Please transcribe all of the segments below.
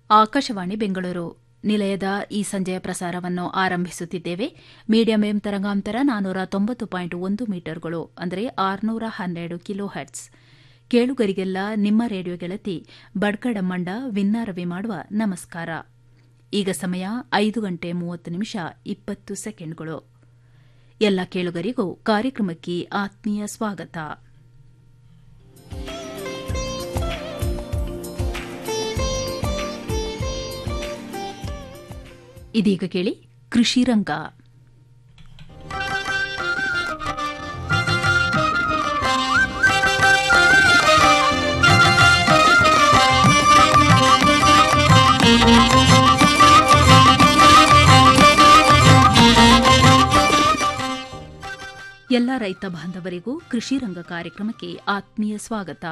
ಆಕಾಶವಾಣಿ ಬೆಂಗಳೂರು ನಿಲಯದ ಈ ಸಂಜೆಯ ಪ್ರಸಾರವನ್ನು ಆರಂಭಿಸುತ್ತಿದ್ದೇವೆ ಮೀಡಿಯಂ ಎಂ ತರಂಗಾಂತರ ನಾನ್ನೂರ ತೊಂಬತ್ತು ಪಾಯಿಂಟ್ ಒಂದು ಮೀಟರ್ಗಳು ಅಂದರೆ ಆರುನೂರ ಹನ್ನೆರಡು ಕಿಲೋ ಹರ್ಟ್ಸ್ ಕೇಳುಗರಿಗೆಲ್ಲ ನಿಮ್ಮ ರೇಡಿಯೋ ಗೆಳತಿ ಬಡ್ಕಡಮ್ಮಂಡ ವಿನ್ನಾರವಿ ಮಾಡುವ ನಮಸ್ಕಾರ ಈಗ ಸಮಯ ಐದು ಗಂಟೆ ಮೂವತ್ತು ನಿಮಿಷ ಇಪ್ಪತ್ತು ಸೆಕೆಂಡ್ಗಳು ಎಲ್ಲ ಕೇಳುಗರಿಗೂ ಕಾರ್ಯಕ್ರಮಕ್ಕೆ ಆತ್ಮೀಯ ಸ್ವಾಗತ ಇದೀಗ ಕೇಳಿ ಕೃಷಿ ರಂಗ ಎಲ್ಲ ರೈತ ಬಾಂಧವರಿಗೂ ಕೃಷಿ ರಂಗ ಕಾರ್ಯಕ್ರಮಕ್ಕೆ ಆತ್ಮೀಯ ಸ್ವಾಗತ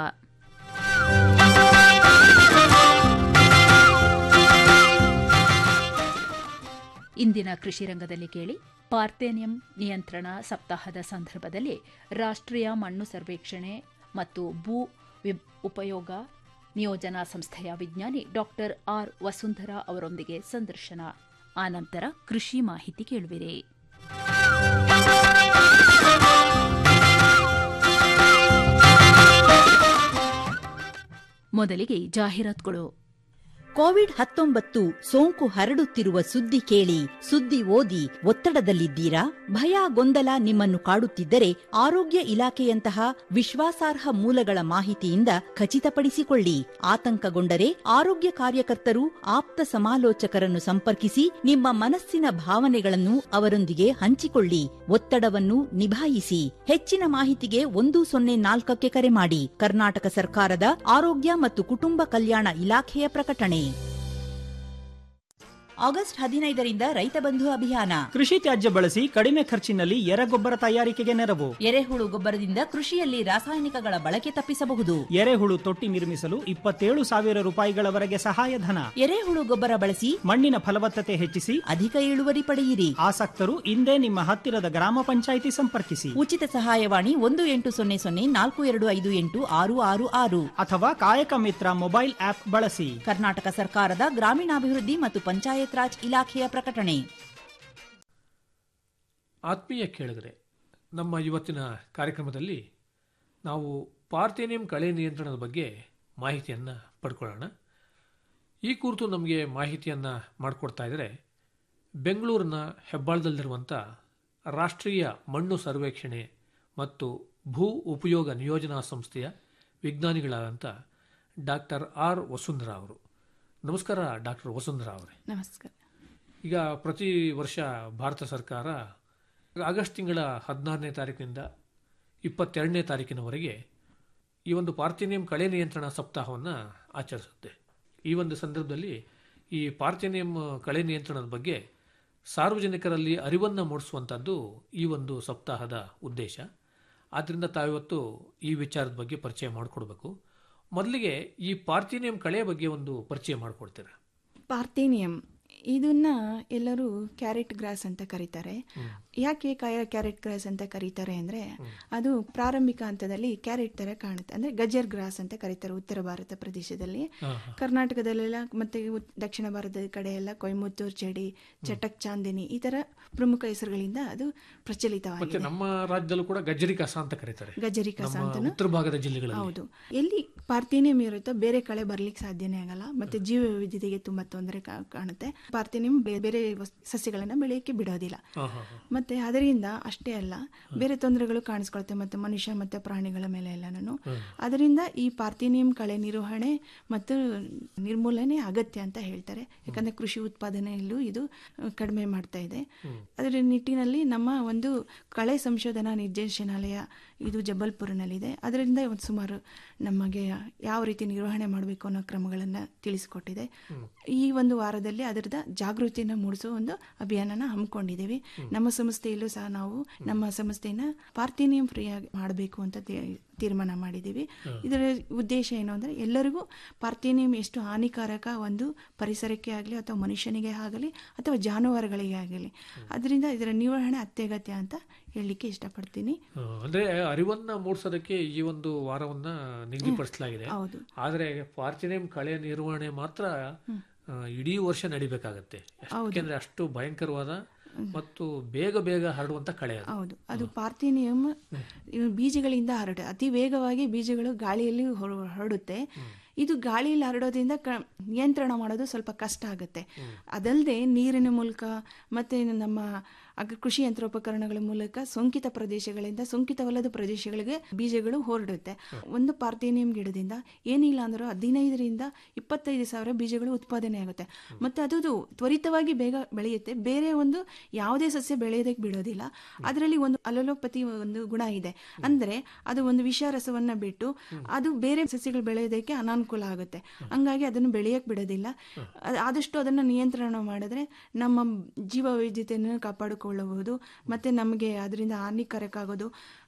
ಇಂದಿನ ಕೃಷಿ ರಂಗದಲ್ಲಿ ಕೇಳಿ ಪಾರ್ಥೇನಿಯಂ ನಿಯಂತ್ರಣ ಸಪ್ತಾಹದ ಸಂದರ್ಭದಲ್ಲಿ ರಾಷ್ಟ್ರೀಯ ಮಣ್ಣು ಸರ್ವೇಕ್ಷಣೆ ಮತ್ತು ಭೂ ಉಪಯೋಗ ನಿಯೋಜನಾ ಸಂಸ್ಥೆಯ ವಿಜ್ಞಾನಿ ಡಾಕ್ಟರ್ ಆರ್ ವಸುಂಧರಾ ಅವರೊಂದಿಗೆ ಸಂದರ್ಶನ ಆನಂತರ ಕೃಷಿ ಮಾಹಿತಿ ಕೇಳುವಿರಿ ಮೊದಲಿಗೆ ಜಾಹೀರಾತುಗಳು ಕೋವಿಡ್ ಹತ್ತೊಂಬತ್ತು ಸೋಂಕು ಹರಡುತ್ತಿರುವ ಸುದ್ದಿ ಕೇಳಿ ಸುದ್ದಿ ಓದಿ ಒತ್ತಡದಲ್ಲಿದ್ದೀರಾ ಭಯ ಗೊಂದಲ ನಿಮ್ಮನ್ನು ಕಾಡುತ್ತಿದ್ದರೆ ಆರೋಗ್ಯ ಇಲಾಖೆಯಂತಹ ವಿಶ್ವಾಸಾರ್ಹ ಮೂಲಗಳ ಮಾಹಿತಿಯಿಂದ ಖಚಿತಪಡಿಸಿಕೊಳ್ಳಿ ಆತಂಕಗೊಂಡರೆ ಆರೋಗ್ಯ ಕಾರ್ಯಕರ್ತರು ಆಪ್ತ ಸಮಾಲೋಚಕರನ್ನು ಸಂಪರ್ಕಿಸಿ ನಿಮ್ಮ ಮನಸ್ಸಿನ ಭಾವನೆಗಳನ್ನು ಅವರೊಂದಿಗೆ ಹಂಚಿಕೊಳ್ಳಿ ಒತ್ತಡವನ್ನು ನಿಭಾಯಿಸಿ ಹೆಚ್ಚಿನ ಮಾಹಿತಿಗೆ ಒಂದು ಸೊನ್ನೆ ನಾಲ್ಕಕ್ಕೆ ಕರೆ ಮಾಡಿ ಕರ್ನಾಟಕ ಸರ್ಕಾರದ ಆರೋಗ್ಯ ಮತ್ತು ಕುಟುಂಬ ಕಲ್ಯಾಣ ಇಲಾಖೆಯ ಪ್ರಕಟಣೆ ಆಗಸ್ಟ್ ಹದಿನೈದರಿಂದ ರೈತ ಬಂಧು ಅಭಿಯಾನ ಕೃಷಿ ತ್ಯಾಜ್ಯ ಬಳಸಿ ಕಡಿಮೆ ಖರ್ಚಿನಲ್ಲಿ ಎರೆಗೊಬ್ಬರ ತಯಾರಿಕೆಗೆ ನೆರವು ಎರೆಹುಳು ಗೊಬ್ಬರದಿಂದ ಕೃಷಿಯಲ್ಲಿ ರಾಸಾಯನಿಕಗಳ ಬಳಕೆ ತಪ್ಪಿಸಬಹುದು ಎರೆಹುಳು ತೊಟ್ಟಿ ನಿರ್ಮಿಸಲು ಇಪ್ಪತ್ತೇಳು ಸಾವಿರ ರೂಪಾಯಿಗಳವರೆಗೆ ಸಹಾಯಧನ ಎರೆಹುಳು ಗೊಬ್ಬರ ಬಳಸಿ ಮಣ್ಣಿನ ಫಲವತ್ತತೆ ಹೆಚ್ಚಿಸಿ ಅಧಿಕ ಇಳುವರಿ ಪಡೆಯಿರಿ ಆಸಕ್ತರು ಇಂದೇ ನಿಮ್ಮ ಹತ್ತಿರದ ಗ್ರಾಮ ಪಂಚಾಯಿತಿ ಸಂಪರ್ಕಿಸಿ ಉಚಿತ ಸಹಾಯವಾಣಿ ಒಂದು ಎಂಟು ಸೊನ್ನೆ ಸೊನ್ನೆ ನಾಲ್ಕು ಎರಡು ಐದು ಎಂಟು ಆರು ಆರು ಆರು ಅಥವಾ ಕಾಯಕ ಮಿತ್ರ ಮೊಬೈಲ್ ಆಪ್ ಬಳಸಿ ಕರ್ನಾಟಕ ಸರ್ಕಾರದ ಗ್ರಾಮೀಣಾಭಿವೃದ್ಧಿ ಮತ್ತು ಪಂಚಾಯತ್ ರಾಜ್ ಇಲಾಖೆಯ ಪ್ರಕಟಣೆ ಆತ್ಮೀಯ ಕೇಳಿದರೆ ನಮ್ಮ ಇವತ್ತಿನ ಕಾರ್ಯಕ್ರಮದಲ್ಲಿ ನಾವು ಪಾರ್ಥೇನಿಯಂ ಕಳೆ ನಿಯಂತ್ರಣದ ಬಗ್ಗೆ ಮಾಹಿತಿಯನ್ನು ಪಡ್ಕೊಳ್ಳೋಣ ಈ ಕುರಿತು ನಮಗೆ ಮಾಹಿತಿಯನ್ನು ಮಾಡಿಕೊಡ್ತಾ ಇದ್ದಾರೆ ಬೆಂಗಳೂರಿನ ಹೆಬ್ಬಾಳದಲ್ಲಿರುವಂಥ ರಾಷ್ಟ್ರೀಯ ಮಣ್ಣು ಸರ್ವೇಕ್ಷಣೆ ಮತ್ತು ಭೂ ಉಪಯೋಗ ನಿಯೋಜನಾ ಸಂಸ್ಥೆಯ ವಿಜ್ಞಾನಿಗಳಾದಂಥ ಡಾಕ್ಟರ್ ಆರ್ ವಸುಂಧರಾ ಅವರು ನಮಸ್ಕಾರ ಡಾಕ್ಟರ್ ವಸುಂಧರಾ ಅವರೇ ನಮಸ್ಕಾರ ಈಗ ಪ್ರತಿ ವರ್ಷ ಭಾರತ ಸರ್ಕಾರ ಆಗಸ್ಟ್ ತಿಂಗಳ ಹದಿನಾರನೇ ತಾರೀಕಿನಿಂದ ಇಪ್ಪತ್ತೆರಡನೇ ತಾರೀಕಿನವರೆಗೆ ಈ ಒಂದು ಪಾರ್ಥೇನಿಯಂ ಕಳೆ ನಿಯಂತ್ರಣ ಸಪ್ತಾಹವನ್ನು ಆಚರಿಸುತ್ತೆ ಈ ಒಂದು ಸಂದರ್ಭದಲ್ಲಿ ಈ ಪಾರ್ಥೇನಿಯಂ ಕಳೆ ನಿಯಂತ್ರಣದ ಬಗ್ಗೆ ಸಾರ್ವಜನಿಕರಲ್ಲಿ ಅರಿವನ್ನು ಮೂಡಿಸುವಂಥದ್ದು ಈ ಒಂದು ಸಪ್ತಾಹದ ಉದ್ದೇಶ ಆದ್ದರಿಂದ ತಾವಿವತ್ತು ಈ ವಿಚಾರದ ಬಗ್ಗೆ ಪರಿಚಯ ಮಾಡಿಕೊಡ್ಬೇಕು ಮೊದಲಿಗೆ ಈ ಪಾರ್ಥೇನಿಯಂ ಕಳೆಯ ಬಗ್ಗೆ ಒಂದು ಪರಿಚಯ ಮಾಡಿಕೊಡ್ತೀರಾ ಪಾರ್ಥೇನಿಯಂ ಇದನ್ನ ಎಲ್ಲರೂ ಕ್ಯಾರೆಟ್ ಗ್ರಾಸ್ ಅಂತ ಕರೀತಾರೆ ಯಾಕೆ ಕ್ಯಾರೆಟ್ ಗ್ರಾಸ್ ಅಂತ ಕರೀತಾರೆ ಅಂದ್ರೆ ಅದು ಪ್ರಾರಂಭಿಕ ಹಂತದಲ್ಲಿ ಕ್ಯಾರೆಟ್ ತರ ಕಾಣುತ್ತೆ ಅಂದ್ರೆ ಗಜರ್ ಗ್ರಾಸ್ ಅಂತ ಕರೀತಾರೆ ಉತ್ತರ ಭಾರತ ಪ್ರದೇಶದಲ್ಲಿ ಕರ್ನಾಟಕದಲ್ಲೆಲ್ಲ ಮತ್ತೆ ಉತ್- ದಕ್ಷಿಣ ಭಾರತದ ಕಡೆ ಎಲ್ಲ ಕೊಯಮತ್ತೂರ್ ಚೆಡಿ ಚಟಕ್ ಚಾಂದಿನಿ ಈ ತರ ಪ್ರಮುಖ ಹೆಸರುಗಳಿಂದ ಅದು ಮತ್ತೆ ಪ್ರಚಲಿತವಾಗಿದೆ ನಮ್ಮ ರಾಜ್ಯದಲ್ಲೂ ಕೂಡ ಗಜ್ಜರಿ ಕಸ ಅಂತ ಕರೀತಾರೆ ಗಜರಿ ಕಸ ನಮ್ಮ ಅಂತನೂ ಉತ್ತರ ಭಾಗದ ಜಿಲ್ಲೆಗಳಲ್ಲಿ ಹೌದು ಎಲ್ಲಿ ಪಾರ್ಥೇನಿಯಂ ಇರುತ್ತೋ ಬೇರೆ ಕಳೆ ಬರ್ಲಿಕ್ಕೆ ಸಾಧ್ಯನೇ ಆಗಲ್ಲ ಮತ್ತೆ ಜೀವ ವೈವಿಧ್ಯತೆಗೆ ತುಂಬಾ ತೊಂದರೆ ಕಾ- ಕಾಣುತ್ತೆ ಪಾರ್ಥೇನಿಯಂ ಬೇರೆ ಬೇರೆ ವಸ್- ಸಸ್ಯಗಳನ್ನ ಬೆಳೆಯಕ್ಕೆ ಬಿಡೋದಿಲ್ಲ ಹಾ, ಹಾ, ಹಾ. ಮತ್ತೆ ಅದರಿಂದ ಅಷ್ಟೇ ಅಲ್ಲ ಬೇರೆ ತೊಂದರೆಗಳು ಕಾಣಿಸ್ಕೊಳುತ್ತೆ ಮತ್ತೆ ಮನುಷ್ಯ ಮತ್ತೆ ಪ್ರಾಣಿಗಳ ಮೇಲೆ ಎಲ್ಲನೂ ಅದರಿಂದ ಈ ಪಾರ್ಥೇನಿಯಂ ಕಳೆ ನಿರ್ವಹಣೆ ಮತ್ತು ನಿರ್ಮೂಲನೆ ಅಗತ್ಯ ಅಂತ ಹೇಳ್ತಾರೆ ಯಾಕಂದ್ರೆ ಕೃಷಿ ಉತ್ಪಾದನೆಯಲ್ಲೂ ಇದು ಅಹ್, ಕಡಿಮೆ ಮಾಡ್ತಾ ಇದೆ ಅದರ ನಿಟ್ಟಿನಲ್ಲಿ ನಮ್ಮ ಒಂದು ಕಳೆ ಸಂಶೋಧನಾ ನಿರ್ದೇಶನಾಲಯ ಇದು ಜಬಲ್ಪುರ್ನಲ್ಲಿದೆ ಅದರಿಂದ ಒಂದು ಸುಮಾರು ನಮಗೆ ಯಾವ ರೀತಿ ನಿರ್ವಹಣೆ ಮಾಡಬೇಕು ಅನ್ನೋ ಕ್ರಮಗಳನ್ನು ತಿಳಿಸಿಕೊಟ್ಟಿದೆ ಈ ಒಂದು ವಾರದಲ್ಲಿ ಅದರದ ಜಾಗೃತಿಯನ್ನು ಮೂಡಿಸೋ ಒಂದು ಅಭಿಯಾನನ ಹಮ್ಮಿಕೊಂಡಿದ್ದೀವಿ ನಮ್ಮ ಸಂಸ್ಥೆಯಲ್ಲೂ ಸಹ ನಾವು ನಮ್ಮ ಸಂಸ್ಥೆನ ಪಾರ್ಥೇನಿಯಂ ಫ್ರೀ ಆಗಿ ಮಾಡಬೇಕು ಅಂತ ತೀ- ತೀರ್ಮಾನ ಮಾಡಿದ್ದೀವಿ ಇದರ ಉದ್ದೇಶ ಏನು ಅಂದರೆ ಎಲ್ಲರಿಗೂ ಪಾರ್ಥೇನಿಯಂ ಎಷ್ಟು ಹಾನಿಕಾರಕ ಒಂದು ಪರಿಸರಕ್ಕೆ ಆಗಲಿ ಅಥವಾ ಮನುಷ್ಯನಿಗೆ ಆಗಲಿ ಅಥವಾ ಜಾನುವಾರುಗಳಿಗೆ ಆಗಲಿ ಅದರಿಂದ ಇದರ ನಿರ್ವಹಣೆ ಅತ್ಯಗತ್ಯ ಅಂತ ಹೇಳಲಿಕ್ಕೆ ಇಷ್ಟಪಡ್ತೀನಿ ಆ, ಅಂದ್ರೆ ಅರಿವನ್ನ ಮೂಡಿಸೋದಕ್ಕೆ ಈ ಒಂದು ವಾರವನ್ನ ನಿಗದಿಪಡಿಸಲಾಗಿದೆ ಹೌದು ಆದರೆ ಪಾರ್ಥಿನಿಯಂ ಕಳೆ ನಿರ್ವಹಣೆ ಮಾತ್ರ ಆ, ಇಡೀ ವರ್ಷ ನಡಿಬೇಕಾಗತ್ತೆ ಯಾಕೆಂದ್ರೆ ಅಷ್ಟು ಭಯಂಕರವಾದ ಮತ್ತು ಬೇಗ ಬೇಗ ಹರಡುವಂತ ಕಳೆ ಅದು ಹೌದು ಅದು ಪಾರ್ಥಿನಿಯಂ ಇವು ಬೀಜಗಳಿಂದ ಹರಡ ಅತಿ ವೇಗವಾಗಿ ಬೀಜಗಳು ಗಾಳಿಯಲ್ಲಿ ಹೊರ- ಹರಡುತ್ತೆ ಇದು ಗಾಳಿಯಲ್ಲಿ ಹರಡೋದ್ರಿಂದ ಕ ನಿಯಂತ್ರಣ ಮಾಡೋದು ಸ್ವಲ್ಪ ಕಷ್ಟ ಆಗುತ್ತೆ ಅದಲ್ಲದೆ ನೀರಿನ ಮೂಲಕ ಮತ್ತೆ ನಮ್ಮ ಅಗ್ರ ಕೃಷಿ ಯಂತ್ರೋಪಕರಣಗಳ ಮೂಲಕ ಸೋಂಕಿತ ಪ್ರದೇಶಗಳಿಂದ ಸೋಂಕಿತವಲ್ಲದ ಪ್ರದೇಶಗಳಿಗೆ ಬೀಜಗಳು ಹೊರಡುತ್ತೆ ಒಂದು ಪಾರ್ಥೇನಿಯಂ ಗಿಡದಿಂದ ಏನಿಲ್ಲ ಅಂದರೂ ಹದಿನೈದರಿಂದ ಇಪ್ಪತ್ತೈದು ಸಾವಿರ ಬೀಜಗಳು ಉತ್ಪಾದನೆ ಆಗುತ್ತೆ ಮತ್ತೆ ಅದು ತ್ವರಿತವಾಗಿ ಬೇಗ ಬೆಳೆಯುತ್ತೆ ಬೇರೆ ಒಂದು ಯಾವುದೇ ಸಸ್ಯ ಬೆಳೆಯೋದಕ್ಕೆ ಬಿಡೋದಿಲ್ಲ ಅದರಲ್ಲಿ ಒಂದು ಅಲೋಲೋಪತಿ ಒಂದು ಗುಣ ಇದೆ ಅಂದ್ರೆ ಅದು ಒಂದು ವಿಷ ರಸವನ್ನ ಬಿಟ್ಟು ಅದು ಬೇರೆ ಸಸ್ಯಗಳು ಬೆಳೆಯೋದಕ್ಕೆ ಅನಾನುಕೂಲ ಆಗುತ್ತೆ ಹಂಗಾಗಿ ಅದನ್ನು ಬೆಳೆಯಕ್ಕೆ ಬಿಡೋದಿಲ್ಲ ಅದ್- ಆದಷ್ಟು ಅದನ್ನು ನಿಯಂತ್ರಣ ಮಾಡಿದ್ರೆ ನಮ್ಮ ಜೀವ ವೈವಿಧ್ಯತೆಯನ್ನು ಕಾಪಾಡಿಕೊಳ್ಳಬಹುದು ಮತ್ತೆ ನಮಗೆ ಅದರಿಂದ ಹಾನಿಕಾರಕ ಆಗೋದು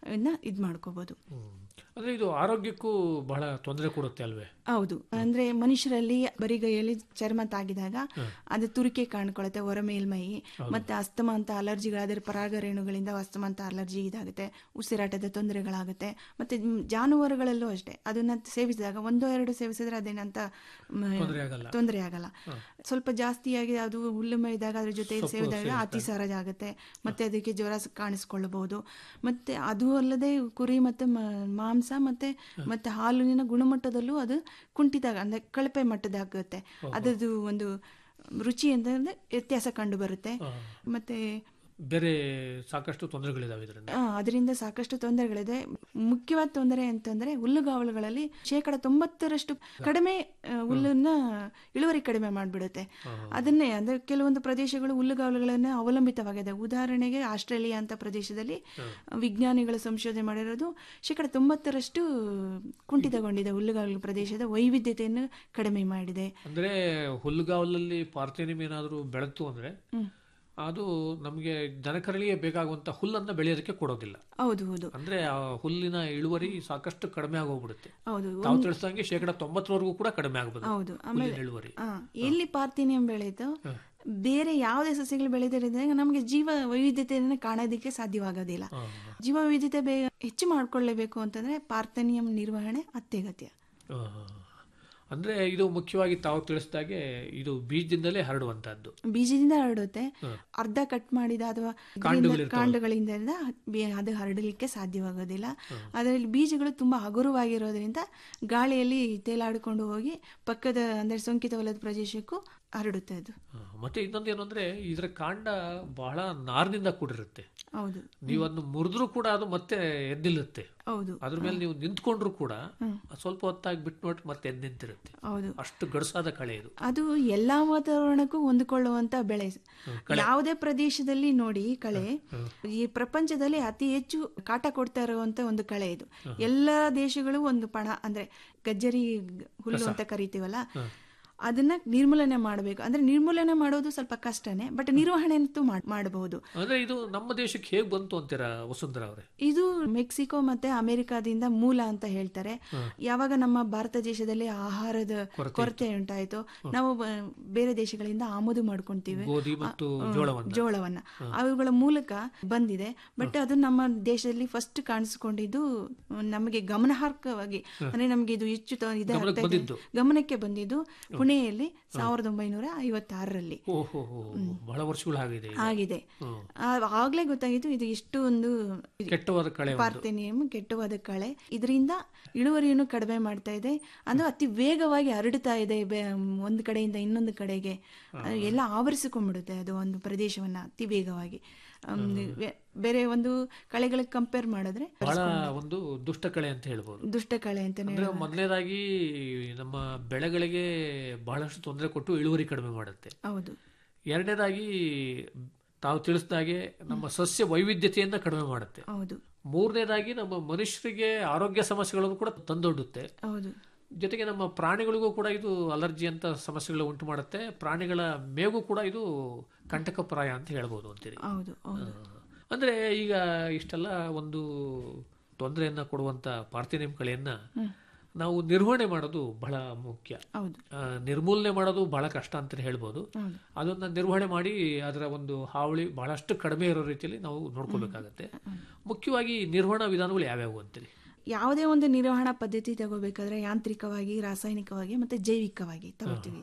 ಇದು ಮಾಡ್ಕೋಬಹುದು ಹ್ಮ್. ಅಂದ್ರೆ ಇದು ಆರೋಗ್ಯಕ್ಕೂ ಬಹಳ ತೊಂದರೆ ಕೊಡುತ್ತೆ ಅಲ್ವೇ ಹೌದು ಅಂದ್ರೆ ಮನುಷ್ಯರಲ್ಲಿ ಬರಿಗೈಯಲ್ಲಿ ಚರ್ಮ ತಾಗಿದಾಗ ಅದು ತುರಿಕೆ ಕಾಣ್ಕೊಳ್ಳುತ್ತೆ ಹೊರ ಮೇಲ್ಮೈ ಮತ್ತೆ ಅಸ್ತಮ ಅಂತ ಅಲರ್ಜಿಗಳಾದ್ರೆ ಪರಾಗರೇಣುಗಳಿಂದ ಅಸ್ತಮ ಅಂತ ಅಲರ್ಜಿ ಇದಾಗುತ್ತೆ ಉಸಿರಾಟದ ತೊಂದರೆಗಳಾಗುತ್ತೆ ಮತ್ತೆ ಮ್, ಜಾನುವಾರುಗಳಲ್ಲೂ ಅಷ್ಟೇ ಅದನ್ನ ಸೇವಿಸಿದಾಗ ಒಂದೋ ಎರಡು ಸೇವಿಸಿದ್ರೆ ಅದೇನಂತ ಮ್, ತೊಂದರೆ ಆಗಲ್ಲ ತೊಂದರೆ ಆಗಲ್ಲ ಸ್ವಲ್ಪ ಜಾಸ್ತಿಯಾಗಿ ಅದು ಹುಲ್ಲು ಮೇಯ್ದಾಗ ಅದ್ರ ಜೊತೆ ಸೇವಿದಾಗ ಅತಿಸಾರ ಆಗುತ್ತೆ ಮತ್ತೆ ಅದಕ್ಕೆ ಜ್ವರ ಸ- ಕಾಣಿಸ್ಕೊಳ್ಳಬಹುದು ಮತ್ತೆ ಅದು ಅಲ್ಲದೆ ಕುರಿ ಮತ್ತೆ ಮ- ಮಾಂಸ ಮತ್ತೆ ಮತ್ತೆ ಹಾಲಿನ ಗುಣಮಟ್ಟದಲ್ಲೂ ಅದು ಕುಂಠಿತ ಅಂದ್ರೆ ಕಳಪೆ ಮಟ್ಟದಾಗುತ್ತೆ ಅದರದ್ದು ಒಂದು ರುಚಿ ಅಂತಂದ್ರೆ ವ್ಯತ್ಯಾಸ ಕಂಡು ಬರುತ್ತೆ ಮತ್ತೆ ಬೇರೆ ಸಾಕಷ್ಟು ತೊಂದರೆಗಳಿದಾವೆ ಇದರಿಂದ ಆ, ಅದರಿಂದ ಸಾಕಷ್ಟು ತೊಂದರೆಗಳಿದೆ ಮುಖ್ಯವಾದ ತೊಂದರೆ ಅಂತಂದ್ರೆ ಹುಲ್ಲುಗಾವಲುಗಳಲ್ಲಿ ಶೇಕಡ ತೊಂಬತ್ತರಷ್ಟು ಕಡಿಮೆ ಆ, ಹುಲ್ಲನ್ನ ಇಳುವರಿ ಕಡಿಮೆ ಮಾಡಿಬಿಡುತ್ತೆ ಅದನ್ನೇ ಅಂದ್ರೆ ಕೆಲವೊಂದು ಪ್ರದೇಶಗಳು ಹುಲ್ಲುಗಾವಲುಗಳನ್ನ ಅವಲಂಬಿತವಾಗಿದೆ ಉದಾಹರಣೆಗೆ ಆಸ್ಟ್ರೇಲಿಯಾ ಅಂತ ಪ್ರದೇಶದಲ್ಲಿ ವಿಜ್ಞಾನಿಗಳು ಸಂಶೋಧನೆ ಮಾಡಿರೋದು ಶೇಕಡ ತೊಂಬತ್ತರಷ್ಟು ಕುಂಠಿತಗೊಂಡಿದೆ ಹುಲ್ಲುಗಾವಲು ಪ್ರದೇಶದ ವೈವಿಧ್ಯತೆಯನ್ನು ಕಡಿಮೆ ಮಾಡಿದೆ ಅಂದ್ರೆ ಹುಲ್ಲುಗಾವಲಲ್ಲಿ ಪಾರ್ಥೇನಿಯಂ ಏನಾದರೂ ಬೆಳೆತು ಅಂದ್ರೆ ಅದು ನಮಗೆ ದನಕರಳಿಗೆ ಬೇಕಾಗುವಂತ ಹುಲ್ಲನ್ನ ಬೆಳೆಯೋದಕ್ಕೆ ಕೊಡೋದಿಲ್ಲ ಹೌದು ಹೌದು ಅಂದ್ರೆ ಆ ಹುಲ್ಲಿನ ಇಳುವರಿ ಸಾಕಷ್ಟು ಕಡಿಮೆ ಆಗೋಗ್ಬಿಡುತ್ತೆ ಹೌದು ತಾವು ತಿಳಿಸಿದಂಗೆ ಶೇಕಡ ತೊಂಬತ್ತರವರೆಗೂ ಕೂಡ ಕಡಿಮೆ ಆಗಬಹುದು ಹೌದು ಹುಲ್ಲಿನ ಆಮೇಲೆ ಇಳುವರಿ ಆ, ಎಲ್ಲಿ ಪಾರ್ಥಿನಿಯಂ ಬೆಳೆಯಿತು ಬೇರೆ ಯಾವುದೇ ಸಸ್ಯಗಳು ಬೆಳೆದಿರೋದ್ರಿಂದ ನಮಗೆ ಜೀವ ವೈವಿಧ್ಯತೆಯನ್ನು ಕಾಣೋದಕ್ಕೆ ಸಾಧ್ಯವಾಗೋದಿಲ್ಲ ಜೀವ ವೈವಿಧ್ಯತೆ ಬೇಗ ಹೆಚ್ಚು ಮಾಡ್ಕೊಳ್ಳೇಬೇಕು ಅಂತಂದ್ರೆ ಪಾರ್ಥನಿಯಂ ನಿರ್ವಹಣೆ ಅತ್ಯಗತ್ಯ ಆ, ಅಂದ್ರೆ ಇದು ಮುಖ್ಯವಾಗಿ ತಾವು ತಿಳಿಸಿದಾಗೆ ಇದು ಬೀಜದಿಂದಲೇ ಹರಡುವಂತಹದ್ದು ಬೀಜದಿಂದ ಹರಡುತ್ತೆ ಅರ್ಧ ಕಟ್ ಮಾಡಿದ ಅಥವಾ ಇದರಿಂದ- ಕಾಂಡಗಳಿಂದ ಬಿ- ಅದು ಹರಡಲಿಕ್ಕೆ ಸಾಧ್ಯವಾಗೋದಿಲ್ಲ ಅದರಲ್ಲಿ ಬೀಜಗಳು ತುಂಬಾ ಹಗುರವಾಗಿರೋದ್ರಿಂದ ಗಾಳಿಯಲ್ಲಿ ತೇಲಾಡಿಕೊಂಡು ಹೋಗಿ ಪಕ್ಕದ ಅಂದ್ರೆ ಸೋಂಕಿತವಲ್ಲದ ಪ್ರದೇಶಕ್ಕೂ ಹರಡುತ್ತೆ ಅದು ಆ, ಮತ್ತೆ ಇನ್ನೊಂದು ಏನು ಅಂದ್ರೆ ಇದರ ಕಾಂಡ ಬಹಳ ನಾರಿನಿಂದ ಕೂಡಿರುತ್ತೆ ಹೌದು ನೀವು ಅದನ್ನು ಮುರಿದ್ರೂ ಕೂಡ ಅದು ಮತ್ತೆ ಎದ್ದಿಲ್ಲುತ್ತೆ ಹೌದು ಅದ್ರ ಮೇಲೆ ನೀವು ನಿಂತ್ಕೊಂಡ್ರು ಕೂಡ ಸ್ವಲ್ಪ ಹೊತ್ತಾಗಿ ಬಿಟ್ಟು ನೋಡಿ ಮತ್ತೆ ಎದ್ದು ನಿಂತಿರುತ್ತೆ ಹೌದು ಅಷ್ಟು ಗಡಸಾದ ಕಳೆ ಇದು ಅದು ಎಲ್ಲಾ ವಾತಾವರಣಕ್ಕೂ ಹೊಂದಿಕೊಳ್ಳುವಂತ ಬೆಳೆ ಯಾವುದೇ ಪ್ರದೇಶದಲ್ಲಿ ನೋಡಿ ಕಳೆ ಈ ಪ್ರಪಂಚದಲ್ಲಿ ಅತಿ ಹೆಚ್ಚು ಕಾಟ ಕೊಡ್ತಾ ಇರುವಂತ ಒಂದು ಕಳೆ ಇದು ಎಲ್ಲ ದೇಶಗಳು ಒಂದು ಪಣ ಅಂದ್ರೆ ಗಜ್ಜರಿ ಹುಲ್ಲು ಅಂತ ಕರಿತೀವಲ್ಲ ಅದನ್ನ ನಿರ್ಮೂಲನೆ ಮಾಡಬೇಕು ಅಂದ್ರೆ ನಿರ್ಮೂಲನೆ ಮಾಡೋದು ಸ್ವಲ್ಪ ಕಷ್ಟನೇ ಬಟ್ ನಿರ್ವಹಣೆ ಅಂತೂ ಮಾಡ್- ಮಾಡಬಹುದು ಅಂದ್ರೆ ಇದು ನಮ್ಮ ದೇಶಕ್ಕೆ ಹೇಗೆ ಬಂತು ಅಂತೀರಾ ವಸುಂಧರಾ ಅವರೇ ಇದು ಮೆಕ್ಸಿಕೋ ಮತ್ತೆ ಅಮೆರಿಕಾದಿಂದ ಮೂಲ ಅಂತ ಹೇಳ್ತಾರೆ ಯಾವಾಗ ನಮ್ಮ ಭಾರತ ದೇಶದಲ್ಲಿ ಆಹಾರದ ಕೊರತೆ ಉಂಟಾಯ್ತು ನಾವು ಬ- ಬೇರೆ ದೇಶಗಳಿಂದ ಆಮದು ಮಾಡ್ಕೊಂತೀವಿ ಗೋಧಿ ಮತ್ತು ಜೋಳವನ್ನ ಜೋಳವನ್ನ ಅವುಗಳ ಮೂಲಕ ಬಂದಿದೆ ಬಟ್ ಅದು ನಮ್ಮ ದೇಶದಲ್ಲಿ ಫಸ್ಟ್ ಕಾಣಿಸ್ಕೊಂಡಿದ್ದು ನಮಗೆ ಗಮನಾರ್ಹವಾಗಿ ಅಂದ್ರೆ ನಮಗೆ ಇದು ಹೆಚ್ಚು ತ- ಇದು ಆಗ್ತಾ ಇದೆ. ಬಂದಿದ್ದು. ಗಮನಕ್ಕೆ ಬಂದಿದ್ದು ಪುಣೆಯಲ್ಲಿ ಸಾವಿರದ ಒಂಬೈನೂರ ಐವತ್ತಾರರಲ್ಲಿ ಓಹೋ ಬಹಳ ವರ್ಷಗಳಾಗಿದೆ ಇದು. ಆಗಿದೆ ಹ್ಮ್. ಆ- ಆಗ್ಲೇ ಗೊತ್ತಾಗಿತ್ತು ಇದು ಎಷ್ಟು ಒಂದು ಕೆಟ್ಟವಾದ ಕಳೆ ಒಂದು. ಪಾರ್ಥೆನಿಯಂ ಕೆಟ್ಟವಾದ ಕಳೆ ಇದರಿಂದ ಇಳುವರಿಯನ್ನು ಕಡಿಮೆ ಮಾಡ್ತಾ ಇದೆ ಅದು ಅತಿ ವೇಗವಾಗಿ ಹರಡ್ತಾ ಇದೆ ಬೆ- ಒಂದು ಕಡೆಯಿಂದ ಇನ್ನೊಂದು ಕಡೆಗೆ ಅದು ಎಲ್ಲ ಆವರಿಸಿಕೊಂಡ್ಬಿಡುತ್ತೆ ಅದು ಒಂದು ಪ್ರದೇಶವನ್ನ ಅತಿ ವೇಗವಾಗಿ ಅಮ್, ವೇ- ಬೇರೆ ಒಂದು ಕಳೆಗಳಿಗೆ ಕಂಪೇರ್ ಮಾಡಿದ್ರೆ ಬಹಳ ಒಂದು ದುಷ್ಟ ಕಳೆ ಅಂತ ಹೇಳ್ಬೋದು ದುಷ್ಟ ಕಳೆ ಅಂತಾನೆ ಅಂದ್ರೆ ಮೊದಲನೇದಾಗಿ ನಮ್ಮ ಬೆಳೆಗಳಿಗೆ ಬಹಳಷ್ಟು ತೊಂದರೆ ಕೊಟ್ಟು ಇಳುವರಿ ಕಡಿಮೆ ಮಾಡುತ್ತೆ ಹೌದು ಎರಡನೇದಾಗಿ ತಾವು ತಿಳಿಸಿದಾಗೆ ನಮ್ಮ ಸಸ್ಯ ವೈವಿಧ್ಯತೆಯನ್ನ ಕಡಿಮೆ ಮಾಡುತ್ತೆ ಹೌದು ಮೂರನೇದಾಗಿ ನಮ್ಮ ಮನುಷ್ಯರಿಗೆ ಆರೋಗ್ಯ ಸಮಸ್ಯೆಗಳನ್ನು ಕೂಡ ತಂದೊಡ್ಡುತ್ತೆ ಹೌದು ಜೊತೆಗೆ ನಮ್ಮ ಪ್ರಾಣಿಗಳಿಗೂ ಕೂಡ ಇದು ಅಲರ್ಜಿ ಅಂತ ಸಮಸ್ಯೆಗಳು ಉಂಟು ಮಾಡುತ್ತೆ ಪ್ರಾಣಿಗಳ ಮೇಗೂ ಕೂಡ ಇದು ಕಂಟಕಪ್ರಾಯ ಅಂತ ಹೇಳ್ಬೋದು ಅಂತೀರಿ ಹೌದು ಹೌದು ಅಂದ್ರೆ ಈಗ ಇಷ್ಟೆಲ್ಲ ಒಂದು ತೊಂದರೆಯನ್ನ ಕೊಡುವಂತ ಪಾರ್ಥಿನಿಯಂ ಕಳೆಯನ್ನ ನಾವು ನಿರ್ವಹಣೆ ಮಾಡೋದು ಬಹಳ ಮುಖ್ಯ ಹೌದು ಆ, ನಿರ್ಮೂಲನೆ ಮಾಡೋದು ಬಹಳ ಕಷ್ಟ ಅಂತ ಹೇಳ್ಬೋದು ಹೌದು. ಅದನ್ನ ನಿರ್ವಹಣೆ ಮಾಡಿ ಅದರ ಒಂದು ಹಾವಳಿ ಬಹಳಷ್ಟು ಕಡಿಮೆ ಇರೋ ರೀತಿಯಲ್ಲಿ ನಾವು ನೋಡ್ಕೋಬೇಕಾಗತ್ತೆ ಮುಖ್ಯವಾಗಿ ನಿರ್ವಹಣಾ ವಿಧಾನಗಳು ಯಾವ್ಯಾವು ಅಂತೀರಿ ಯಾವುದೇ ಒಂದು ನಿರ್ವಹಣಾ ಪದ್ಧತಿ ತಗೋಬೇಕಾದ್ರೆ ಯಾಂತ್ರಿಕವಾಗಿ ರಾಸಾಯನಿಕವಾಗಿ ಮತ್ತು ಜೈವಿಕವಾಗಿ ತಗೋತೀವಿ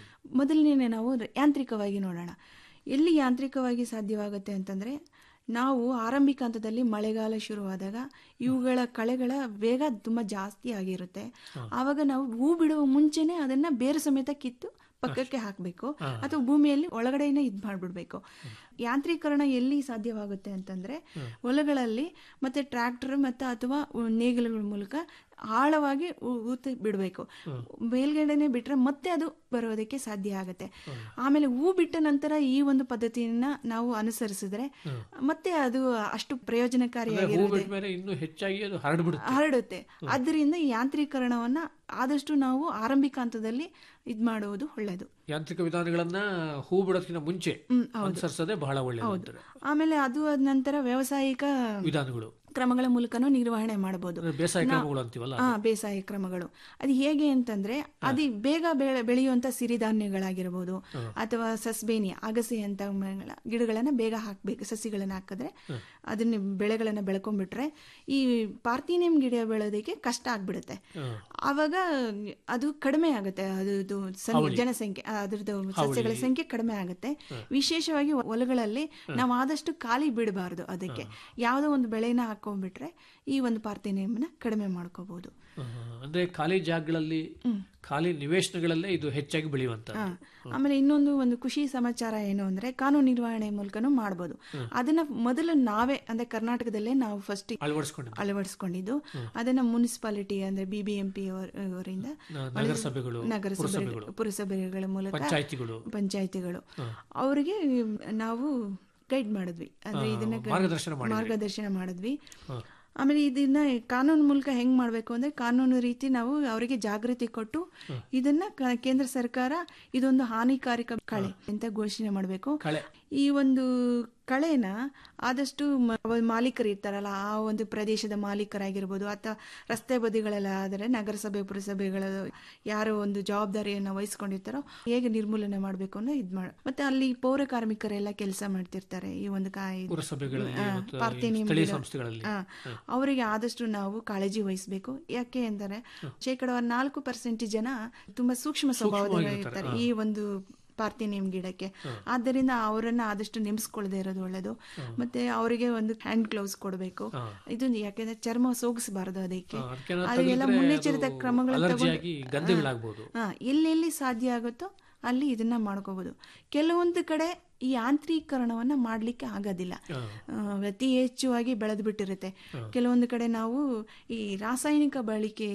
ಮೊದಲನೇ ನಾವು ಯಾಂತ್ರಿಕವಾಗಿ ನೋಡೋಣ ಎಲ್ಲಿ ಯಾಂತ್ರಿಕವಾಗಿ ಸಾಧ್ಯವಾಗುತ್ತೆ ಅಂತಂದರೆ ನಾವು ಆರಂಭಿಕ ಹಂತದಲ್ಲಿ ಮಳೆಗಾಲ ಶುರುವಾದಾಗ ಇವುಗಳ ಕಳೆಗಳ ವೇಗ ತುಂಬ ಜಾಸ್ತಿ ಆಗಿರುತ್ತೆ ಆವಾಗ ನಾವು ಹೂ ಬಿಡುವ ಮುಂಚೆನೆ ಅದನ್ನು ಬೇರು ಸಮೇತ ಕಿತ್ತು ಪಕ್ಕಕ್ಕೆ ಹಾಕಬೇಕು ಅಥವಾ ಭೂಮಿಯಲ್ಲಿ ಒಳಗಡೆನೆ ಇದು ಮಾಡಿಬಿಡ್ಬೇಕು ಯಾಂತ್ರೀಕರಣ ಎಲ್ಲಿ ಸಾಧ್ಯವಾಗುತ್ತೆ ಅಂತಂದ್ರೆ ಹೊಲಗಳಲ್ಲಿ ಮತ್ತೆ ಟ್ರ್ಯಾಕ್ಟರ್ ಮತ್ತೆ ಅಥವಾ ನೇಗಿಲುಗಳ ಮೂಲಕ ಆಳವಾಗಿ ಊ- ಊತಿ ಬಿಡಬೇಕು ಮೇಲ್ಗಡೆನೆ ಬಿಟ್ರೆ ಮತ್ತೆ ಅದು ಬರೋದಕ್ಕೆ ಸಾಧ್ಯ ಆಗುತ್ತೆ ಆಮೇಲೆ ಹೂ ಬಿಟ್ಟ ನಂತರ ಈ ಒಂದು ಪದ್ಧತಿಯನ್ನ ನಾವು ಅನುಸರಿಸಿದ್ರೆ ಮತ್ತೆ ಅದು ಅಷ್ಟು ಹೂ ಪ್ರಯೋಜನಕಾರಿಯಾಗಿರುತ್ತೆ ಬಿಟ್ಟ ಮೇಲೆ ಇನ್ನೂ ಹೆಚ್ಚಾಗಿ ಅದು ಹರಡ್ಬಿಡುತ್ತೆ ಹರಡುತ್ತೆ ಆದ್ದರಿಂದ ಈ ಯಾಂತ್ರೀಕರಣವನ್ನ ಆದಷ್ಟು ನಾವು ಆರಂಭಿಕ ಹಂತದಲ್ಲಿ ಇದ್ ಮಾಡುವುದು ಒಳ್ಳೆಯದು ಯಾಂತ್ರಿಕ ವಿಧಾನಗಳನ್ನ ಹೂ ಬಿಡೋದಕ್ಕಿಂತ ಮುಂಚೆ ಹ್ಮ್, ಹೌದು. ಅನುಸರಿಸೋದೇ ಬಹಳ ಒಳ್ಳೆಯದು ಅಂತಾರೆ. ಆಮೇಲೆ ಅದು ಆದ ನಂತರ ವ್ಯಾವಸಾಯಿಕ ವಿಧಾನಗಳು ಕ್ರಮಗಳ ಮೂಲಕನೂ ನಿರ್ವಹಣೆ ಮಾಡಬಹುದು ಅಂದ್ರೆ ಬೇಸಾಯ ಕ್ರಮಗಳು ಅಂತೀವಲ್ಲ ಹಾ ಬೇಸಾಯ ಕ್ರಮಗಳು ಅದು ಹೇಗೆ ಅಂತಂದ್ರೆ ಅದು ಬೇಗ ಬೆಳೆ ಬೆಳೆಯುವಂತ ಸಿರಿಧಾನ್ಯಗಳಾಗಿರ್ಬೋದು ಅಥವಾ ಸಸ್ಬೇನಿ ಅಗಸೆ ಅಂತ ಮ- ಗಿಡಗಳನ್ನ ಬೇಗ ಹಾಕ್ಬೇಕು ಸಸಿಗಳನ್ನ ಹಾಕಿದ್ರೆ ಅದನ್ನ ಬೆಳೆಗಳನ್ನ ಬೆಳ್ಕೊಂಡ್ಬಿಟ್ರೆ ಈ ಪಾರ್ಥಿನಿಯಂ ಗಿಡ ಬೆಳೆಯೋದಕ್ಕೆ ಕಷ್ಟ ಆಗ್ಬಿಡುತ್ತೆ ಆವಾಗ ಅದು ಕಡಿಮೆ ಆಗುತ್ತೆ ಅದು ಸಂಖ್ಯೆ ಜನಸಂಖ್ಯೆ ಆ, ಅದ್ರದ್ದು ಸಸ್ಯಗಳ ಸಂಖ್ಯೆ ಕಡಿಮೆ ಆಗುತ್ತೆ ವಿಶೇಷವಾಗಿ ಹೊಲಗಳಲ್ಲಿ ನಾವು ಆದಷ್ಟು ಖಾಲಿ ಬಿಡಬಾರ್ದು ಅದಕ್ಕೆ ಯಾವುದೋ ಒಂದು ಬೆಳೆನ ಹಾಕೊಂಡ್ಬಿಟ್ರೆ ಈ ಒಂದು ಪಾರ್ಥಿನಿಯಂನ ಕಡಿಮೆ ಮಾಡ್ಕೋಬಹುದು ಆ, ಅಂದ್ರೆ ಖಾಲಿ ಜಾಗಗಳಲ್ಲಿ ಖಾಲಿ ನಿವೇಶನಗಳಲ್ಲೇ ಇದು ಹೆಚ್ಚಾಗಿ ಬೆಳೆಯುವಂತ ಹಾ. ಆಮೇಲೆ ಇನ್ನೊಂದು ಒಂದು ಖುಷಿ ಸಮಾಚಾರ ಏನು ಅಂದ್ರೆ ಕಾನೂನು ನಿರ್ವಹಣೆ ಮೂಲಕನೂ ಮಾಡ್ಬೋದು ಅದನ್ನ ಮೊದಲು ನಾವೇ ಅಂದ್ರೆ ಕರ್ನಾಟಕದಲ್ಲೇ ನಾವು ಫಸ್ಟ್ ಅಳವಡಿಸ್ಕೊಂಡಿದ್ದು ಅಳವಡಿಸ್ಕೊಂಡಿದ್ದು ಅದನ್ನ ಮುನ್ಸಿಪಾಲಿಟಿ ಅಂದ್ರೆ ಬಿ ಬಿ ಎಂ ಪಿ ಅವರಿಂದ ನ- ನಗರಸಭೆಗಳು, ನಗರಸಭೆಗಳು ಪುರಸಭೆಗಳ ಮೂಲಕ ಪಂಚಾಯ್ತಿಗಳು ಪಂಚಾಯತಿಗಳು ಅವರಿಗೆ ನಾವು ಗೈಡ್ ಮಾಡಿದ್ವಿ ಅಂದ್ರೆ ಇದನ್ನ ಗ- ಮಾರ್ಗದರ್ಶನ ಮಾಡಿದ್ರಿ. ಮಾರ್ಗದರ್ಶನ ಮಾಡಿದ್ವಿ ಆಮೇಲೆ ಇದನ್ನ ಕಾನೂನು ಮೂಲಕ ಹೆಂಗ್ ಮಾಡ್ಬೇಕು ಅಂದ್ರೆ ಕಾನೂನು ರೀತಿ ನಾವು ಅವರಿಗೆ ಜಾಗೃತಿ ಕೊಟ್ಟು ಇದನ್ನ ಕ- ಕೇಂದ್ರ ಸರ್ಕಾರ ಇದೊಂದು ಹಾನಿಕಾರಕ ಕಳೆ ಅಂತ ಘೋಷಣೆ ಮಾಡಬೇಕು ಕಳೆ. ಈ ಒಂದು ಕಳೆನ ಆದಷ್ಟು ಮ- ಅವ ಮಾಲೀಕರು ಇರ್ತಾರಲ್ಲ ಆ ಒಂದು ಪ್ರದೇಶದ ಮಾಲೀಕರಾಗಿರ್ಬೋದು ಅಥವಾ ರಸ್ತೆ ಬದಿಗಳೆಲ್ಲ ಆದರೆ ನಗರಸಭೆ ಪುರಸಭೆಗಳ ಯಾರೋ ಒಂದು ಜವಾಬ್ದಾರಿಯನ್ನು ವಹಿಸ್ಕೊಂಡಿರ್ತಾರೋ ಹೇಗೆ ನಿರ್ಮೂಲನೆ ಮಾಡಬೇಕು ಅನ್ನೋ ಇದು ಮಾಡ ಮತ್ತೆ ಅಲ್ಲಿ ಪೌರ ಕಾರ್ಮಿಕರೆಲ್ಲ ಕೆಲಸ ಮಾಡ್ತಿರ್ತಾರೆ ಈ ಒಂದು ಕಾ ಇದು- ಪುರಸಭೆಗಳಲ್ಲಿ ಆ, ಮತ್ತು ಈ ಪಾರ್ಥಿನಿಯಂ ಸ್ಥಳೀಯ ಗಿಡ. ಸಂಸ್ಥೆಗಳಲ್ಲಿ. ಆ, ಅವರಿಗೆ ಆದಷ್ಟು ನಾವು ಕಾಳಜಿ ವಹಿಸಬೇಕು ಯಾಕೆ ಅಂದರೆ ಶೇಕಡ ನಾಲ್ಕು ಪರ್ಸೆಂಟ್ ಜನ ತುಂಬಾ ಸೂಕ್ಷ್ಮ ಸ್ವಭಾವದ ಇರ್ತಾರೆ ಈ ಒಂದು ಪಾರ್ಥಿನಿಯಂ ಗಿಡಕ್ಕೆ ಆದ್ದರಿಂದ ಅವರನ್ನ ಆದಷ್ಟು ನೆಮ್ಸ್ಕೊಳ್ಳದೆ ಇರೋದು ಒಳ್ಳೇದು ಮತ್ತೆ ಅವರಿಗೆ ಒಂದು ಹ್ಯಾಂಡ್ ಗ್ಲೌಸ್ ಕೊಡಬೇಕು ಇದು ಯಾಕೆಂದ್ರೆ ಚರ್ಮ ಸೋಗಿಸಬಾರದು ಅದಕ್ಕೆ ಆ, ಅದಕ್ಕೆಲ್ಲ ಅದೆಲ್ಲ ತೆಗೆದ್ರೆ ಮುನ್ನೆಚ್ಚರಿತ ಅದು ಕ್ರಮಗಳನ್ನು ಅಲರ್ಜಿ ತಗೊಂಡು ಆಗಿ ಗಂಧೆಗಳಾಗ್ಬೋದು. ಹಾ ಎಲ್ಲೆಲ್ಲಿ ಸಾಧ್ಯ ಆಗುತ್ತೋ ಅಲ್ಲಿ ಇದನ್ನ ಮಾಡ್ಕೋಬಹುದು ಕೆಲವೊಂದು ಕಡೆ ಈ ಯಾಂತ್ರೀಕರಣವನ್ನ ಮಾಡ್ಲಿಕ್ಕೆ ಆಗೋದಿಲ್ಲ ಆ, ಅತಿ ಹೆಚ್ಚುವಾಗಿ ಬೆಳೆದು ಬಿಟ್ಟಿರುತ್ತೆ ಕೆಲವೊಂದು ಕಡೆ ನಾವು ಈ ರಾಸಾಯನಿಕ ಬಳಕೆ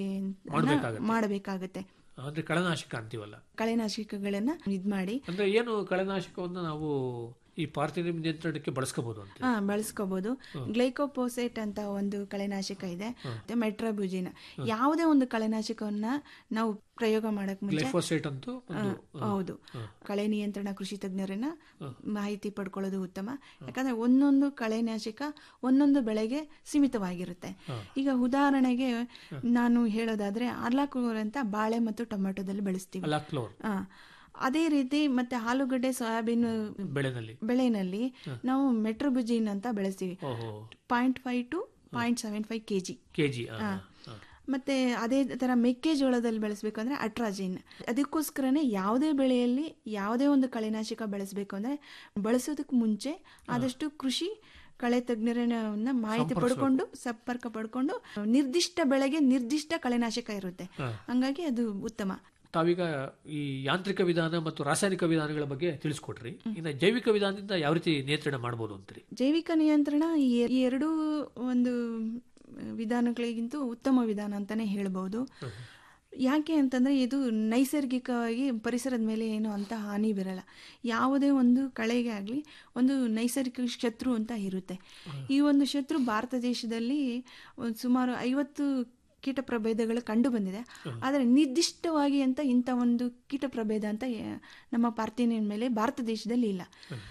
ಮಾಡಬೇಕಾಗತ್ತೆ ಅಂದ್ರೆ ಕಳೆನಾಶಕ ಅಂತೀವಲ್ಲ ಕಳೆನಾಶಕಗಳನ್ನ ಇದ್ ಮಾಡಿ ಅಂದ್ರೆ ಏನು ಕಳೆನಾಶಕವನ್ನು ನಾವು ಈ ಪಾರ್ಥಿನಿಯಂ ನಿಯಂತ್ರಣಕ್ಕೆ ಬಳಸ್ಕೋಬಹುದು ಅಂತ ಹಾ ಬಳಸ್ಕೋಬಹುದು ಗ್ಲೈಕೋಪೋಸೇಟ್ ಅಂತ ಒಂದು ಕಳೆನಾಶಕ ಇದೆ ಮತ್ತೆ ಮೆಟ್ರಾಬುಜಿನ ಯಾವುದೇ ಒಂದು ಕಳೆನಾಶಕವನ್ನ ನಾವು ಪ್ರಯೋಗ ಮಾಡಕ್ ಮುಂಚೆ ಗ್ಲೈಫೋಸೇಟ್ ಅಂತೂ ಒಂದು ಆ, ಹೌದು ಕಳೆ ನಿಯಂತ್ರಣ ಕೃಷಿ ತಜ್ಞರನ್ನ ಮಾಹಿತಿ ಪಡ್ಕೊಳ್ಳೋದು ಉತ್ತಮ ಯಾಕಂದ್ರೆ ಒಂದೊಂದು ಕಳೆನಾಶಕ ಒಂದೊಂದು ಬೆಳೆಗೆ ಸೀಮಿತವಾಗಿರುತ್ತೆ ಈಗ ಉದಾಹರಣೆಗೆ ನಾನು ಹೇಳೋದಾದ್ರೆ ಅರ್ಲಾಕೂರ್ ಅಂತ ಬಾಳೆ ಮತ್ತು ಟೊಮೆಟೊದಲ್ಲಿ ಬೆಳೆಸ್ತೀವಿ ಅಲಾಕ್ಲೋರ್ ಆ, ಅದೇ ರೀತಿ ಮತ್ತೆ ಆಲೂಗಡ್ಡೆ ಸೋಯಾಬೀನ್ ಬೆಳೆನಲ್ಲಿ ಬೆಳೆನಲ್ಲಿ ನಾವು ಮೆಟ್ರೋಬುಜಿನ್ ಅಂತ ಬೆಳೆಸ್ತೀವಿ ಓಹೋ point five two point seven five K G KG ಮತ್ತೆ ಅದೇ ತರ ಮೆಕ್ಕೆಜೋಳದಲ್ಲಿ ಬೆಳೆಸಬೇಕು ಅಂದ್ರೆ ಅಟ್ರಾಜಿನ್ ಅದಕ್ಕೋಸ್ಕರನೇ ಯಾವುದೇ ಬೆಳೆಯಲ್ಲಿ ಯಾವುದೇ ಒಂದು ಕಳೆನಾಶಕ ಬೆಳೆಸಬೇಕು ಅಂದ್ರೆ ಬಳಸೋದಕ್ಕೆ ಮುಂಚೆ ಆದಷ್ಟು ಕೃಷಿ ಕಳೆ ತಜ್ಞರನ್ನ ಮಾಹಿತಿ ಪಡ್ಕೊಂಡು ಸಂಪರ್ಕ ಪಡ್ಕೊಂಡು ನಿರ್ದಿಷ್ಟ ಬೆಳೆಗೆ ನಿರ್ದಿಷ್ಟ ಕಳೆನಾಶಕ ಇರುತ್ತೆ ಹಂಗಾಗಿ ಅದು ಉತ್ತಮ ತಾವೀಗ ಈ ಯಾಂತ್ರಿಕ ವಿಧಾನ ಮತ್ತು ರಾಸಾಯನಿಕ ವಿಧಾನಗಳ ಬಗ್ಗೆ ತಿಳಿಸ್ಕೊಟ್ರಿ ಇನ್ನು ಜೈವಿಕ ವಿಧಾನದಿಂದ ಯಾವ ರೀತಿ ನಿಯಂತ್ರಣ ಮಾಡಬಹುದು ಅಂತ್ರಿ ಜೈವಿಕ ನಿಯಂತ್ರಣ ಈ ಎ- ಈ ಎರಡೂ ಒಂದು ವಿಧಾನಗಳಿಗಿಂತ ಉತ್ತಮ ವಿಧಾನ ಅಂತಾನೆ ಹೇಳ್ಬೋದು ಯಾಕೆ ಅಂತಂದ್ರೆ ಇದು ನೈಸರ್ಗಿಕವಾಗಿ ಪರಿಸರದ ಮೇಲೆ ಏನು ಅಂತ ಹಾನಿ ಬರಲ್ಲ ಯಾವುದೇ ಒಂದು ಕಳೆಗೆ ಆಗಲಿ ಒಂದು ನೈಸರ್ಗಿಕ ಶತ್ರು ಅಂತ ಇರುತ್ತೆ ಈ ಒಂದು ಶತ್ರು ಭಾರತ ದೇಶದಲ್ಲಿ ಒಂದು ಸುಮಾರು ಐವತ್ತು ಕೀಟ ಪ್ರಭೇದಗಳು ಕಂಡು ಬಂದಿದೆ ಆದರೆ ನಿರ್ದಿಷ್ಟವಾಗಿ ಅಂತ ಇಂಥ ಒಂದು ಕೀಟ ಪ್ರಭೇದ ಅಂತ ಏ- ನಮ್ಮ ಪಾರ್ಥಿನಿಯನ್ ಮೇಲೆ ಭಾರತ ದೇಶದಲ್ಲಿ ಇಲ್ಲ